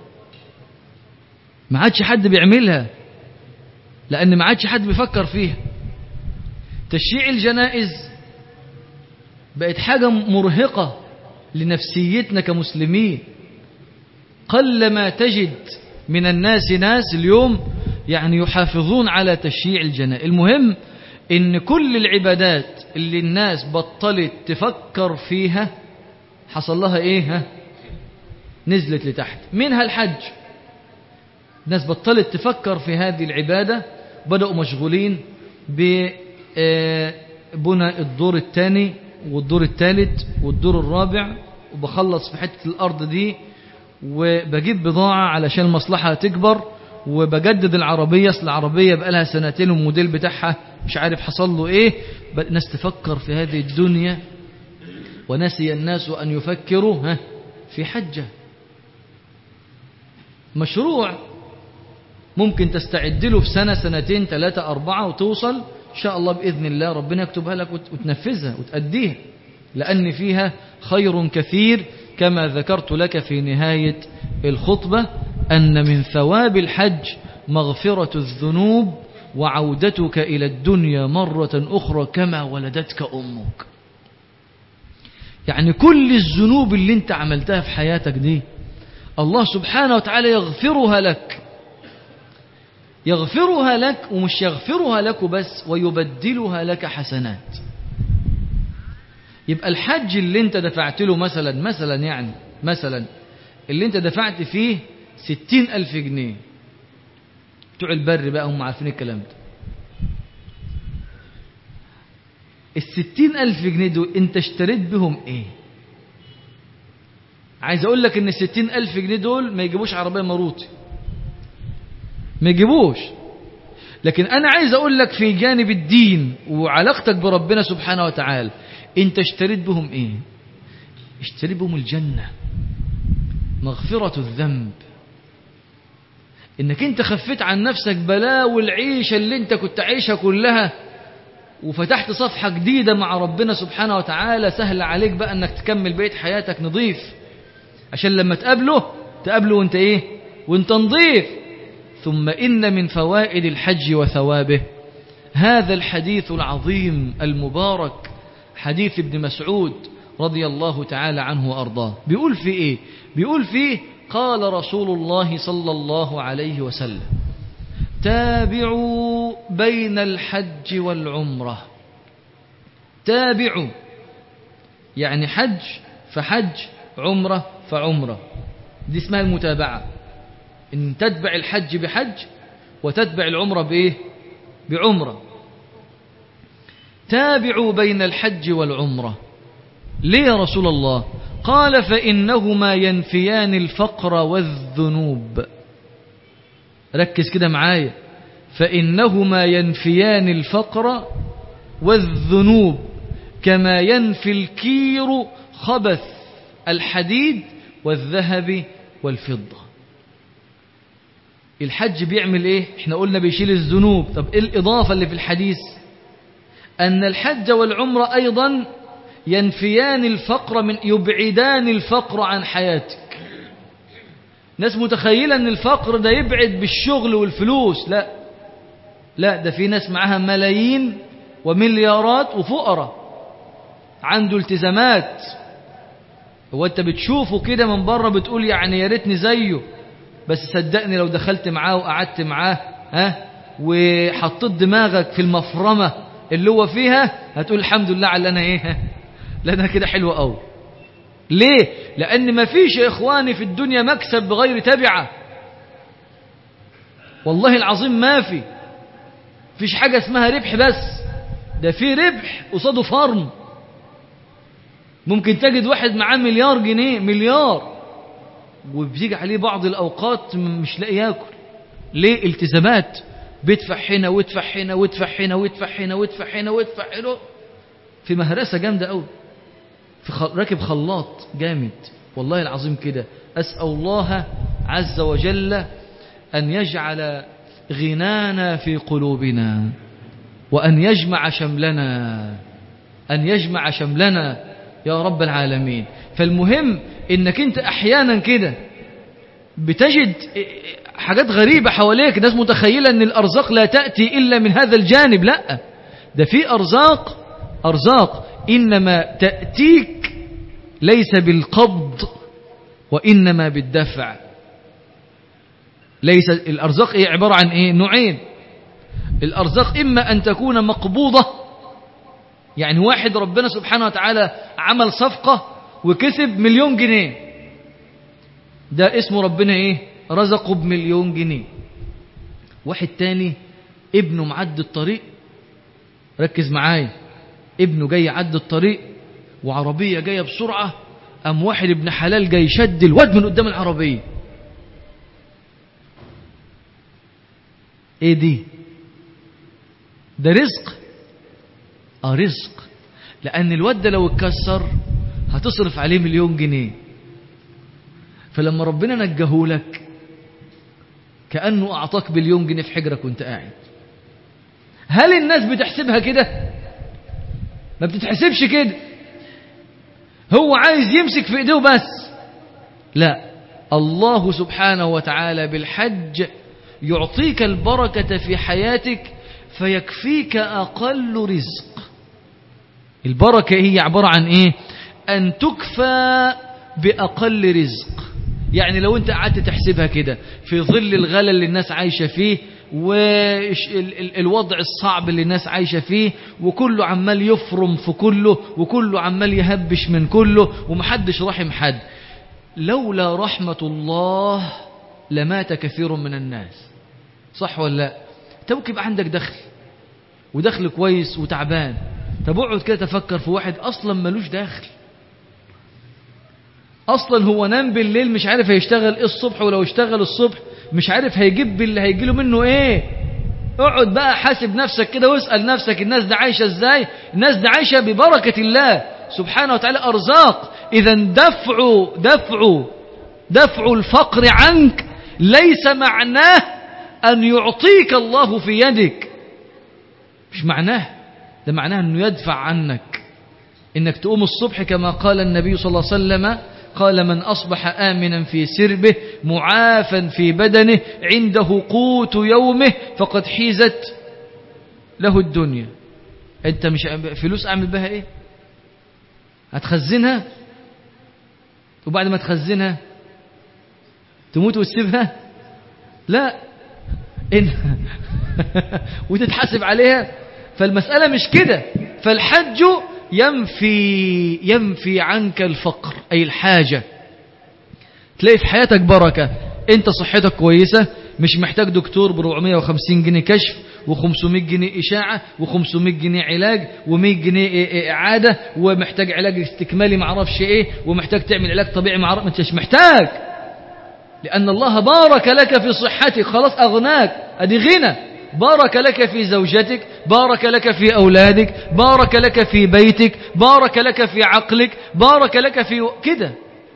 ما عادش حد بيعملها لأن ما عادش حد بيفكر فيها تشييع الجنائز بقت حاجة مرهقة لنفسيتنا كمسلمين قلما تجد من الناس ناس اليوم يعني يحافظون على تشييع الجنائز المهم ان كل العبادات اللي الناس بطلت تفكر فيها حصل لها ايه ها نزلت لتحت منها الحج الناس بطلت تفكر في هذه العبادة بدأوا مشغولين ببنى الدور الثاني والدور الثالث والدور الرابع وبخلص في حتة الأرض دي وبجيب بضاعة علشان المصلحة تكبر وبجدد العربية اصل العربية بقالها سنتين والموديل بتاعها مش عارف حصل له ايه الناس تفكر في هذه الدنيا ونسي الناس أن يفكروا ها في حجة مشروع ممكن تستعد له في سنة سنتين ثلاثة أربعة وتوصل إن شاء الله بإذن الله ربنا يكتبها لك وتنفذها وتأديها لأن فيها خير كثير كما ذكرت لك في نهاية الخطبة أن من ثواب الحج مغفرة الذنوب وعودتك إلى الدنيا مرة أخرى كما ولدتك أمك يعني كل الذنوب اللي انت عملتها في حياتك دي الله سبحانه وتعالى يغفرها لك يغفرها لك ومش يغفرها لك بس ويبدلها لك حسنات يبقى الحج اللي انت دفعت له مثلا مثلا يعني مثلا اللي انت دفعت فيه ستين ألف جنيه بتوع البر بقى هم عارفين الكلام ده الستين ألف جنيه دول انت اشتريت بهم ايه عايز اقول لك ان الستين ألف جنيه دول ما يجيبوش عربية مروتي ما يجيبوش لكن انا عايز اقول لك في جانب الدين وعلاقتك بربنا سبحانه وتعالى انت اشتريت بهم ايه اشتريت بهم الجنة مغفرة الذنب انك انت خفيت عن نفسك بلاوي العيشة اللي انت كنت عايشها كلها وفتحت صفحة جديدة مع ربنا سبحانه وتعالى سهل عليك بقى انك تكمل بقية حياتك نظيف عشان لما تقابله تقابله وانت ايه وانت نظيف ثم إن من فوائد الحج وثوابه هذا الحديث العظيم المبارك حديث ابن مسعود رضي الله تعالى عنه وأرضاه بيقول في إيه بيقول فيه قال رسول الله صلى الله عليه وسلم تابعوا بين الحج والعمرة تابعوا يعني حج فحج عمرة فعمرة دي اسمها المتابعة ان تتبع الحج بحج وتتبع العمرة بايه بعمرة تابعوا بين الحج والعمرة ليه يا رسول الله قال فإنهما ينفيان الفقر والذنوب ركز كده معايا فإنهما ينفيان الفقر والذنوب كما ينفي الكير خبث الحديد والذهب والفضة الحج بيعمل ايه احنا قلنا بيشيل الذنوب طب ايه الإضافة اللي في الحديث أن الحج والعمرة أيضا ينفيان الفقر من يبعدان الفقر عن حياتك ناس متخيلة أن الفقر ده يبعد بالشغل والفلوس لا لا ده في ناس معاها ملايين ومليارات وفقراء عنده التزامات هو انت بتشوفه كده من بره بتقول يعني يا ريتني زيه بس صدقني لو دخلت معاه وقعدت معاه ها وحطيت دماغك في المفرمة اللي هو فيها هتقول الحمد لله على انا ايه لا انا كده حلو قوي ليه لان ما فيش يا اخواني في الدنيا مكسب بغير تبعه والله العظيم ما في فيش حاجة اسمها ربح بس ده في ربح قصاده فرم ممكن تجد واحد معاه مليار جنيه مليار وبيجي عليه بعض الأوقات مش لاقي ياكل ليه التزامات بيدفع هنا ويدفع هنا ويدفع هنا ويدفع هنا ويدفع هنا ويدفع هنا في مهرسة جامدة قوي في خل... راكب خلاط جامد والله العظيم كده أسأل الله عز وجل أن يجعل غنانا في قلوبنا وأن يجمع شملنا أن يجمع شملنا يا رب العالمين فالمهم انك انت احيانا كده بتجد حاجات غريبة حواليك ناس متخيلة ان الارزاق لا تأتي الا من هذا الجانب لا ده في ارزاق ارزاق انما تأتيك ليس بالقبض وانما بالدفع ليس الارزاق ايه عبارة عن ايه نوعين الارزاق اما ان تكون مقبوضة يعني واحد ربنا سبحانه وتعالى عمل صفقة وكسب مليون جنيه ده اسمه ربنا ايه رزقه بمليون جنيه واحد تاني ابنه معدي الطريق ركز معايا ابنه جاي يعدي الطريق وعربية جاية بسرعة قام واحد ابن حلال جاي شد الواد من قدام العربية ايه دي ده رزق اه رزق لان الواد ده لو اتكسر هتصرف عليه مليون جنيه فلما ربنا نجهولك كأنه أعطاك بليون جنيه في حجرك وانت قاعد هل الناس بتحسبها كده ما بتتحسبش كده هو عايز يمسك في ايديه بس لا الله سبحانه وتعالى بالحج يعطيك البركة في حياتك فيكفيك أقل رزق البركة هي عبارة عن إيه أن تكفى بأقل رزق يعني لو أنت قعدت تحسبها كده في ظل الغلا اللي الناس عايشة فيه والوضع الصعب اللي الناس عايشة فيه وكله عمال يفرم في كله وكله عمال يهبش من كله ومحدش رحم حد لولا رحمة الله لمات كثير من الناس صح ولا لا توك يبقى عندك دخل ودخل كويس وتعبان طب اقعد كده تفكر في واحد اصلا ملوش دخل اصلا هو نام بالليل مش عارف هيشتغل ايه الصبح ولو اشتغل الصبح مش عارف هيجيب اللي هيجي له منه ايه اقعد بقى حاسب نفسك كده واسأل نفسك الناس دي عايشة ازاي الناس دي عايشة ببركة الله سبحانه وتعالى ارزاق اذا دفع دفع دفع الفقر عنك ليس معناه ان يعطيك الله في يدك مش معناه ده معناه انه يدفع عنك انك تقوم الصبح كما قال النبي صلى الله عليه وسلم قال من أصبح آمنا في سربه معافا في بدنه عنده قوت يومه فقد حيزت له الدنيا انت مش فلوس اعمل بها ايه هتخزنها وبعد ما تخزنها تموت وتسيبها لا إن وتتحاسب عليها فالمسألة مش كده فالحج ينفي ينفي عنك الفقر أي الحاجة تلاقي في حياتك بركة انت صحتك كويسة مش محتاج دكتور ب 450 جنيه كشف و500 جنيه إشاعة و500 جنيه علاج و100 جنيه إعادة ومحتاج علاج استكمالي معرفش إيه ومحتاج تعمل علاج طبيعي معرفش أنت مش محتاج لأن الله بارك لك في صحتك خلاص أغناك أدي غنى بارك لك في زوجتك بارك لك في أولادك بارك لك في بيتك بارك لك في عقلك بارك لك في كده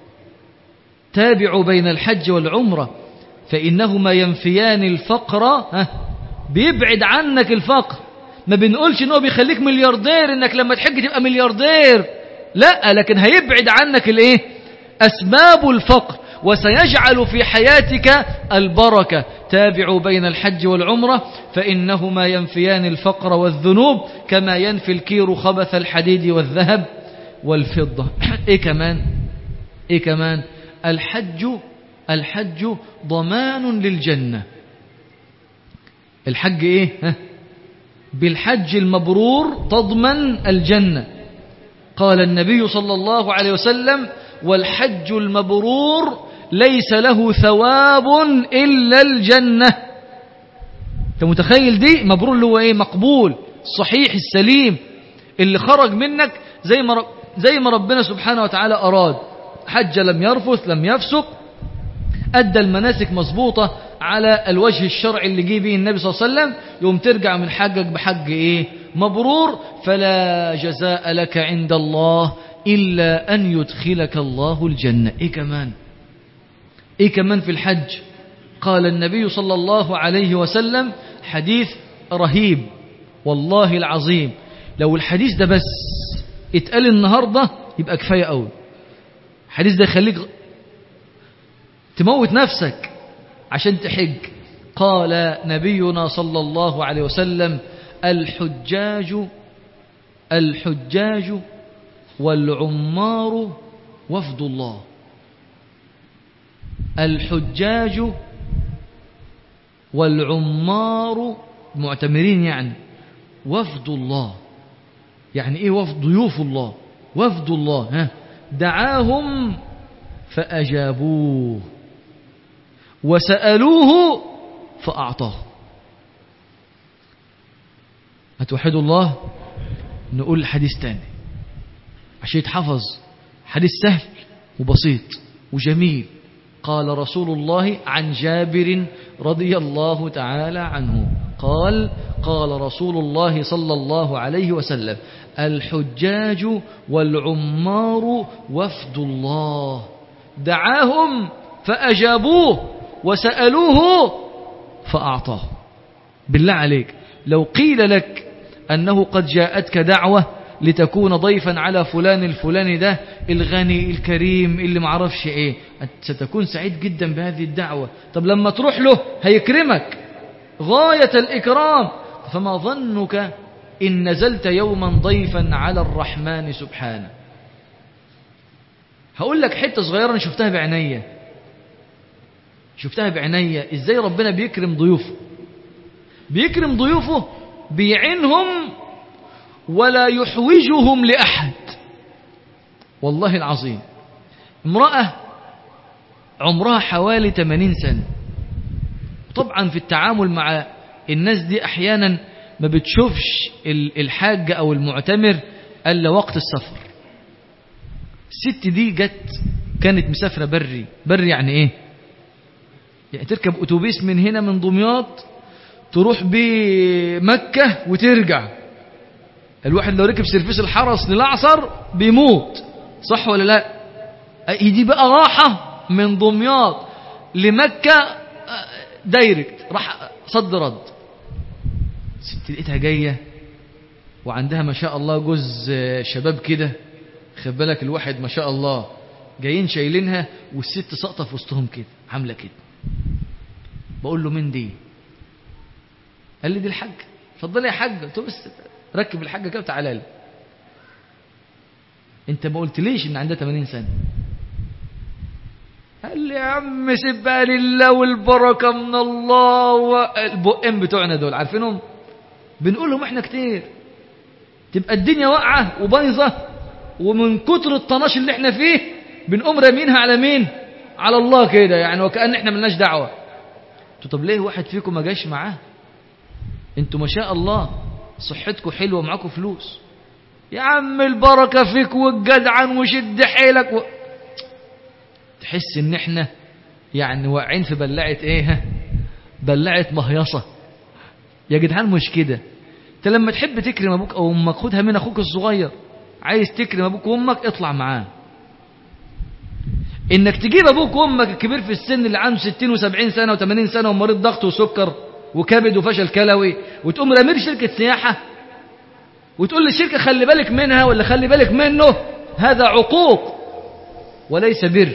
تابعوا بين الحج والعمرة فإنهما ينفيان الفقر ها بيبعد عنك الفقر ما بنقولش انه بيخليك ملياردير انك لما تحج تبقى ملياردير لا لكن هيبعد عنك الايه اسباب الفقر وسيجعل في حياتك البركة تابعوا بين الحج والعمرة فإنهما ينفيان الفقر والذنوب كما ينفي الكير خبث الحديد والذهب والفضة إيه كمان إيه كمان الحج الحج ضمان للجنة الحج إيه ها؟ بالحج المبرور تضمن الجنة قال النبي صلى الله عليه وسلم والحج المبرور ليس له ثواب إلا الجنة انت متخيل دي مبرور اللي هو ايه مقبول صحيح السليم اللي خرج منك زي ما زي ما ربنا سبحانه وتعالى أراد حج لم يرفث لم يفسق أدى المناسك مظبوطة على الوجه الشرعي اللي جه به النبي صلى الله عليه وسلم يوم ترجع من حجك بحج إيه مبرور فلا جزاء لك عند الله إلا أن يدخلك الله الجنة إيه كمان إيه كمان في الحج قال النبي صلى الله عليه وسلم حديث رهيب والله العظيم لو الحديث ده بس اتقال النهاردة يبقى كفاية قوي الحديث ده يخليك تموت نفسك عشان تحج قال نبينا صلى الله عليه وسلم الحجاج الحجاج والعمار وفد الله الحجاج والعمار معتمرين يعني وفد الله يعني ايه وفد ضيوف الله وفد الله ها دعاهم فأجابوه وسألوه فأعطاه هتوحدوا الله نقول حديث تاني عشان يتحفظ حديث سهل وبسيط وجميل قال رسول الله عن جابر رضي الله تعالى عنه قال قال رسول الله صلى الله عليه وسلم الحجاج والعمار وفد الله دعاهم فأجابوه وسألوه فأعطاه بالله عليك لو قيل لك أنه قد جاءتك دعوة لتكون ضيفا على فلان الفلاني ده الغني الكريم اللي معرفش ايه ستكون سعيد جدا بهذه الدعوة طب لما تروح له هيكرمك غاية الإكرام فما ظنك إن نزلت يوما ضيفا على الرحمن سبحانه هقول لك حتة صغيرة أنا شفتها بعينيا شفتها بعينيا إزاي ربنا بيكرم ضيوفه بيكرم ضيوفه بيعينهم ولا يحوجهم لأحد والله العظيم امرأة عمرها حوالي 80 سنة طبعا في التعامل مع الناس دي أحيانا ما بتشوفش الحاج أو المعتمر إلا وقت السفر الست دي جت كانت مسافرة بري بري يعني ايه يعني تركب أتوبيس من هنا من دمياط تروح بمكة وترجع الواحد لو ركب سيرفيس الحرس للأعصر بيموت صح ولا لا دي بقى راحة من دمياط لمكة دايركت راح صد رد ست لقيتها جاية وعندها ما شاء الله جوز شباب كده خد بالك الواحد ما شاء الله جايين شايلينها والست ساقطه في وسطهم كده عامله كده بقول له مين دي قال لي دي الحاج اتفضل يا حاج قلت له بس ركب الحاجه كده وتعالى لي انت ما قلتليش ان عندها 80 سنه قال لي يا عم سيبها لله والبركه من الله والبقين بتوعنا دول عارفينهم بنقولهم احنا كتير تبقى الدنيا واقعه وبايظه ومن كتر الطناش اللي احنا فيه بنقوم رامينها على مين على الله كده يعني وكأن احنا ملناش دعوة طب ليه واحد فيكم ما جاش معاه انتوا ما شاء الله صحتكم حلوة ومعاكم فلوس يا عم البركة فيك والجدعن وشد حيلك و... تحس ان احنا يعني واقعين في بلعة ايه بلعة مهيصة يا جدعان مش كده انت لما تحب تكرم ابوك او امك خدها من اخوك الصغير عايز تكرم ابوك وامك اطلع معاه انك تجيب ابوك وامك الكبير في السن اللي عنده 60 و70 سنه و80 سنه ومريض ضغط وسكر وكبد وفشل كلوي وتقوم رامير شركه سياحه وتقول للشركه خلي بالك منها ولا خلي بالك منه هذا عقوق وليس بر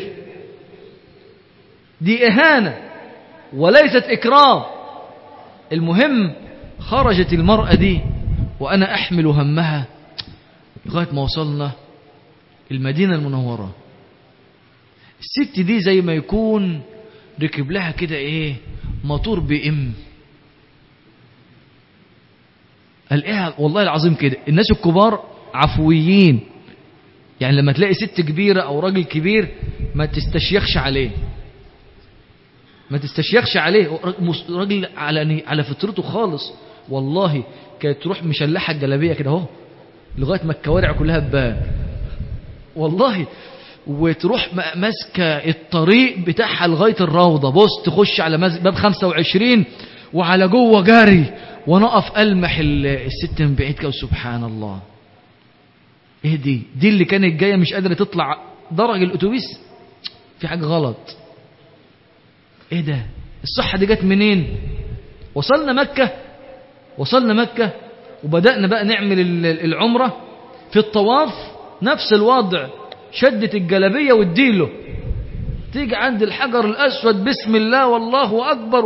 دي اهانه وليست اكرام المهم خرجت المراه دي وانا احمل همها لغايه ما وصلنا المدينه المنوره الست دي زي ما يكون ركب لها كده ايه موتور بي ام قال ايه والله العظيم كده الناس الكبار عفويين يعني لما تلاقي ست كبيرة او راجل كبير ما تستشيخش عليه ما تستشيخش عليه راجل على على فطرته خالص والله كانت تروح مشلحه الجلابيه كده اهو لغايه ما الكوارع كلها تبان والله وتروح ماسكه الطريق بتاعها لغايه الروضه بص تخش على باب 25 وعلى جوه جاري ونقف المح الست من بعيد كده سبحان الله ايه دي دي اللي كانت جايه مش قادره تطلع درج الاتوبيس في حاجه غلط ايه ده الصحه دي جت منين وصلنا مكه وصلنا مكه وبدانا بقى نعمل العمره في الطواف نفس الوضع شدت الجلبية واديله تيجي عند الحجر الأسود بسم الله والله أكبر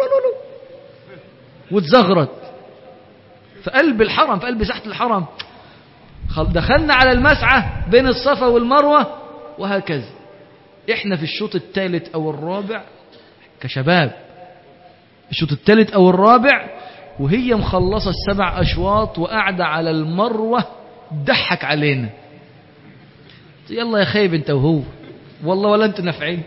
وتزغرت في قلب الحرم في قلب ساحة الحرم دخلنا على المسعى بين الصفا والمروة وهكذا احنا في الشوط الثالث او الرابع كشباب الشوط الثالث او الرابع وهي مخلصة السبع اشواط وقاعدة على المروة ضحك علينا يلا يا خايب انت وهو والله ولا انت نافعين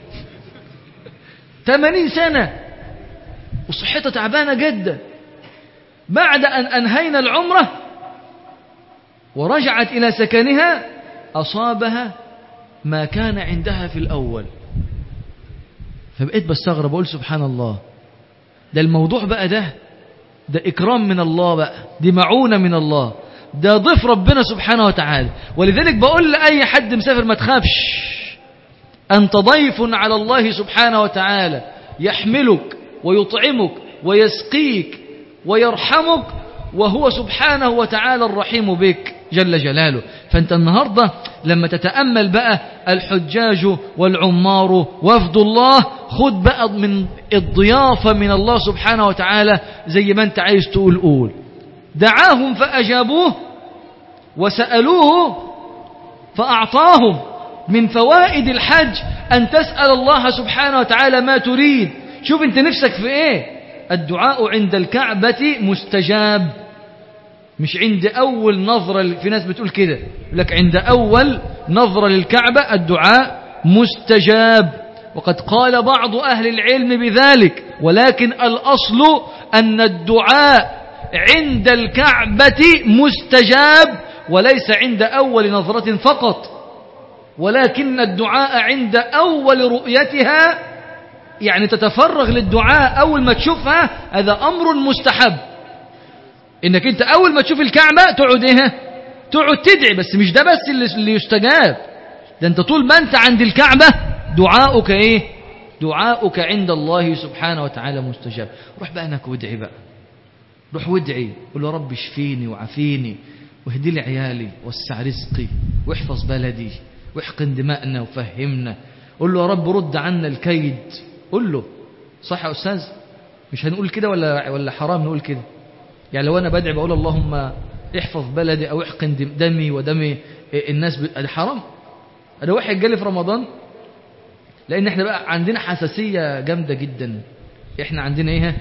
80 سنة وصحتها تعبانة جدا بعد أن أنهينا العمرة ورجعت إلى سكنها أصابها ما كان عندها في الأول فبقيت بستغرب أقول سبحان الله ده الموضوع بقى ده ده إكرام من الله بقى دي معونة من الله ده ضيف ربنا سبحانه وتعالى ولذلك بقول لأي حد مسافر ما تخافش أنت ضيف على الله سبحانه وتعالى يحملك ويطعمك ويسقيك ويرحمك وهو سبحانه وتعالى الرحيم بك جل جلاله فأنت النهاردة لما تتأمل بقى الحجاج والعمار وفد الله خد بقى من الضيافة من الله سبحانه وتعالى زي ما أنت عايز تقول قول دعاهم فأجابوه وسألوه فأعطاهم من فوائد الحج أن تسأل الله سبحانه وتعالى ما تريد شوف أنت نفسك في إيه الدعاء عند الكعبة مستجاب مش عند أول نظرة في ناس بتقول كده لك عند أول نظرة للكعبة الدعاء مستجاب وقد قال بعض أهل العلم بذلك ولكن الأصل أن الدعاء عند الكعبة مستجاب وليس عند أول نظرة فقط ولكن الدعاء عند أول رؤيتها يعني تتفرغ للدعاء أول ما تشوفها هذا أمر مستحب إنك أنت أول ما تشوف الكعبة تقعد إيه تقعد تدعي بس مش ده بس اللي, اللي يستجاب ده أنت طول ما أنت عند الكعبة دعاؤك إيه دعاؤك عند الله سبحانه وتعالى مستجاب روح بقى هناك وادعي بقى روح وادعي قول له رب اشفيني وعافيني واهدي لي عيالي وسع رزقي واحفظ بلدي واحقن دماءنا وفهمنا قول له يا رب رد عنا الكيد قول له صح يا أستاذ مش هنقول كده ولا ولا حرام نقول كده يعني لو أنا بدعي بقول اللهم احفظ بلدي أو احقن دمي ودمي الناس ب... حرام أنا واحد جالي في رمضان لأن احنا بقى عندنا حساسية جامدة جدا احنا عندنا ايه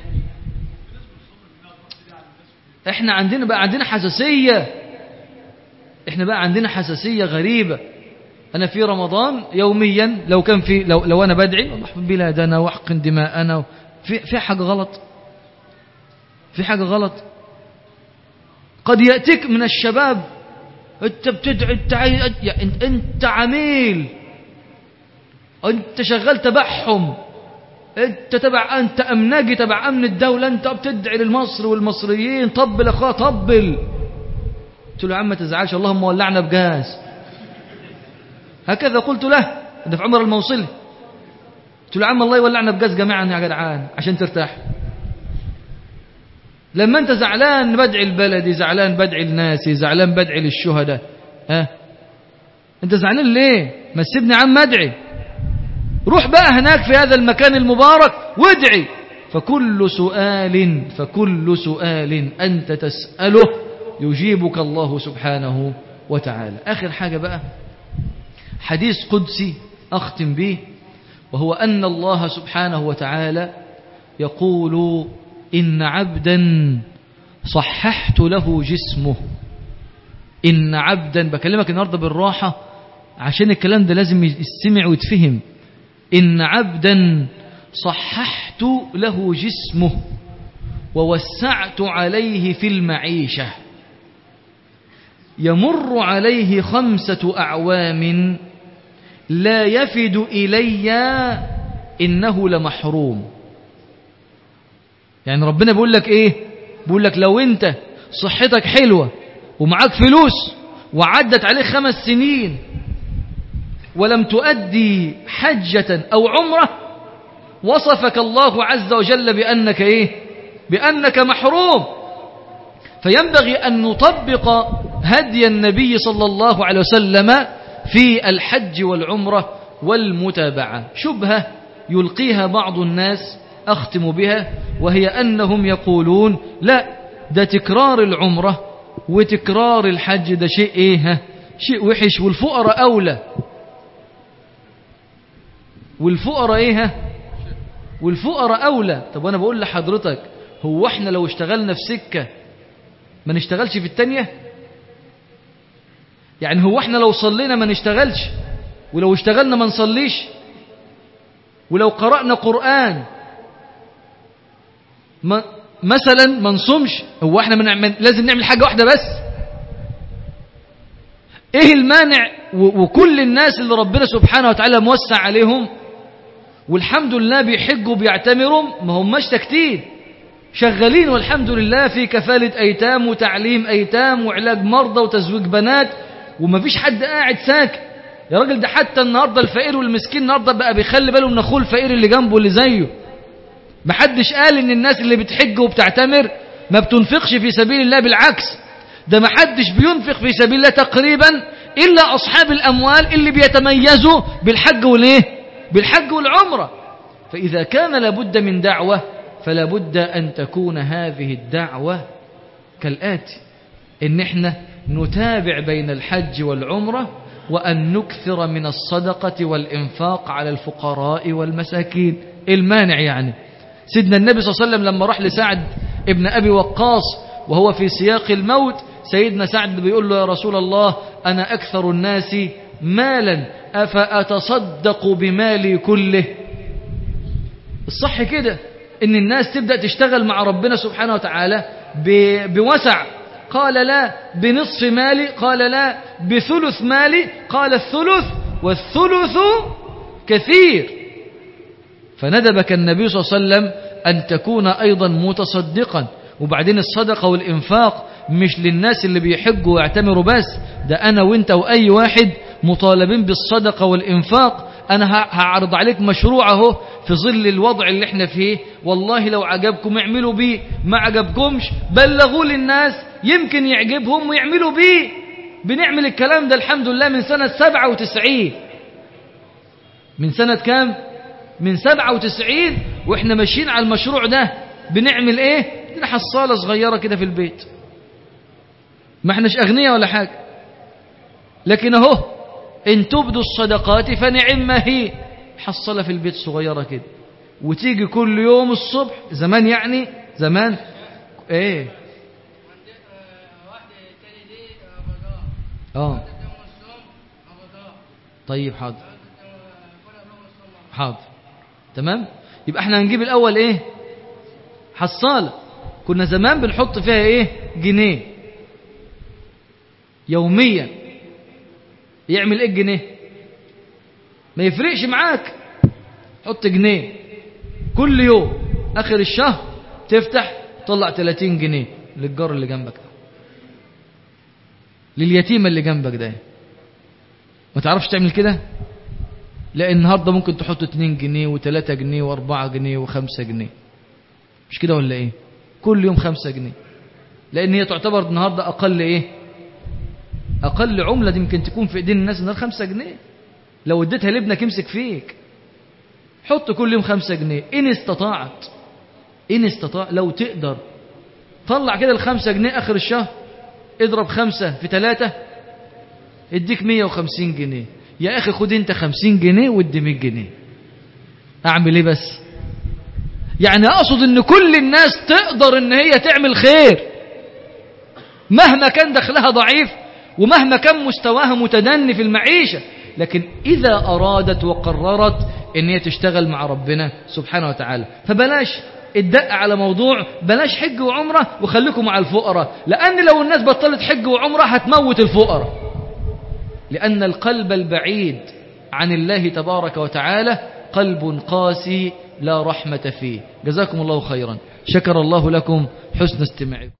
احنا عندنا بقى عندنا حساسية احنا بقى عندنا حساسية غريبة أنا في رمضان يوميا لو كان في لو, لو أنا بدعي اللهم احفظ بلادنا واحقن دماءنا في في حاجة غلط في حاجة غلط قد يأتيك من الشباب أنت بتدعي أنت عايز انت, انت عميل أنت شغال تبعهم أنت تبع أنت أمنجي تبع أمن الدولة أنت بتدعي للمصر والمصريين طبل أخوة طبل قلت له يا عم ما تزعلش اللهم ولعنا بجاز هكذا قلت له ده في عمر الموصلي قلت له عم الله يولعنا بجاز جميعا يا جدعان عشان ترتاح لما انت زعلان بدعي البلدي زعلان بدعي الناس زعلان بدعي للشهداء ها انت زعلان ليه ما تسيبني عم ادعي روح بقى هناك في هذا المكان المبارك وادعي فكل سؤال فكل سؤال أنت تسأله يجيبك الله سبحانه وتعالى آخر حاجة بقى حديث قدسي أختم به وهو أن الله سبحانه وتعالى يقول إن عبدا صححت له جسمه إن عبدا بكلمك النهاردة بالراحة عشان الكلام ده لازم يستمع ويتفهم إن عبدا صححت له جسمه ووسعت عليه في المعيشة يمر عليه خمسة أعوام لا يفد إلي إنه لمحروم يعني ربنا بيقول لك إيه بيقول لك لو أنت صحتك حلوة ومعاك فلوس وعدت عليك خمس سنين ولم تؤدي حجة أو عمرة وصفك الله عز وجل بأنك إيه بأنك محروم فينبغي أن نطبق هدي النبي صلى الله عليه وسلم في الحج والعمرة والمتابعة شبهة يلقيها بعض الناس أختم بها وهي أنهم يقولون لا ده تكرار العمرة وتكرار الحج ده شيء إيه شيء وحش والفقراء أولى والفقراء إيه والفقراء أولى طب أنا بقول لحضرتك هو احنا لو اشتغلنا في سكة ما نشتغلش في التانية يعني هو احنا لو صلينا ما نشتغلش ولو اشتغلنا ما نصليش ولو قرأنا قرآن ما مثلا ما نصومش هو احنا من من لازم نعمل حاجة واحدة بس ايه المانع وكل الناس اللي ربنا سبحانه وتعالى موسع عليهم والحمد لله بيحجوا بيعتمروا ما هماش ساكتين شغالين والحمد لله في كفالة أيتام وتعليم أيتام وعلاج مرضى وتزويج بنات وما فيش حد قاعد ساكت يا راجل ده حتى النهاردة الفقير والمسكين النهاردة بقى بيخلي باله من أخوه الفقير اللي جنبه اللي زيه محدش قال إن الناس اللي بتحج وبتعتمر ما بتنفقش في سبيل الله بالعكس ده محدش بينفق في سبيل الله تقريبا إلا أصحاب الأموال اللي بيتميزوا بالحج والإيه بالحج والعمرة فإذا كان لابد من دعوة فلا بد أن تكون هذه الدعوة كالآتي إن إحنا نتابع بين الحج والعمرة وأن نكثر من الصدقة والإنفاق على الفقراء والمساكين المانع يعني سيدنا النبي صلى الله عليه وسلم لما راح لسعد ابن أبي وقاص وهو في سياق الموت سيدنا سعد بيقول له يا رسول الله أنا أكثر الناس مالا أفأتصدق بمالي كله الصح كده ان الناس تبدأ تشتغل مع ربنا سبحانه وتعالى بوسع قال لا بنصف مالي قال لا بثلث مالي قال الثلث والثلث كثير فندبك النبي صلى الله عليه وسلم أن تكون أيضا متصدقا وبعدين الصدقة والإنفاق مش للناس اللي بيحجوا ويعتمروا بس ده أنا وإنت وأي واحد مطالبين بالصدقة والإنفاق أنا هعرض عليك مشروع اهو في ظل الوضع اللي احنا فيه والله لو عجبكم اعملوا بيه ما عجبكمش بلغوا للناس يمكن يعجبهم ويعملوا بيه بنعمل الكلام ده الحمد لله من سنة 97 من سنة كام من 97 واحنا ماشيين على المشروع ده بنعمل ايه عندنا حصالة صغيرة كده في البيت ما احناش اغنياء ولا حاجة لكن اهو إن تبدوا الصدقات فنعم هي حصلة في البيت صغيرة كده وتيجي كل يوم الصبح زمان يعني زمان ايه اه طيب حاضر حاضر تمام يبقى احنا هنجيب الاول ايه حصالة كنا زمان بنحط فيها ايه جنيه يوميا يعمل ايه الجنيه ما يفرقش معاك حط جنيه كل يوم اخر الشهر تفتح تطلع 30 جنيه للجار اللي جنبك ده لليتيم اللي جنبك ده ما تعرفش تعمل كده لا النهارده ممكن تحط 2 جنيه و3 جنيه و4 جنيه و5 جنيه مش كده ولا ايه كل يوم 5 جنيه لان هي تعتبر النهارده اقل ايه أقل عملة دي يمكن تكون في إيدين الناس النهار خمسة جنيه لو اديتها لابنك يمسك فيك حط كل يوم خمسة جنيه إن استطاعت إن استطاع لو تقدر طلع كده الخمسة جنيه آخر الشهر اضرب خمسة في ثلاثة اديك مية وخمسين جنيه يا أخي خد أنت خمسين جنيه وادي مية جنيه أعمل إيه بس يعني أقصد أن كل الناس تقدر أن هي تعمل خير مهما كان دخلها ضعيف ومهما كان مستواها متدني في المعيشة لكن إذا أرادت وقررت أن هي تشتغل مع ربنا سبحانه وتعالى فبلاش الدق على موضوع بلاش حج وعمرة وخليكم مع الفقراء لأن لو الناس بطلت حج وعمرة هتموت الفقراء لأن القلب البعيد عن الله تبارك وتعالى قلب قاسي لا رحمة فيه جزاكم الله خيرا شكر الله لكم حسن استماعكم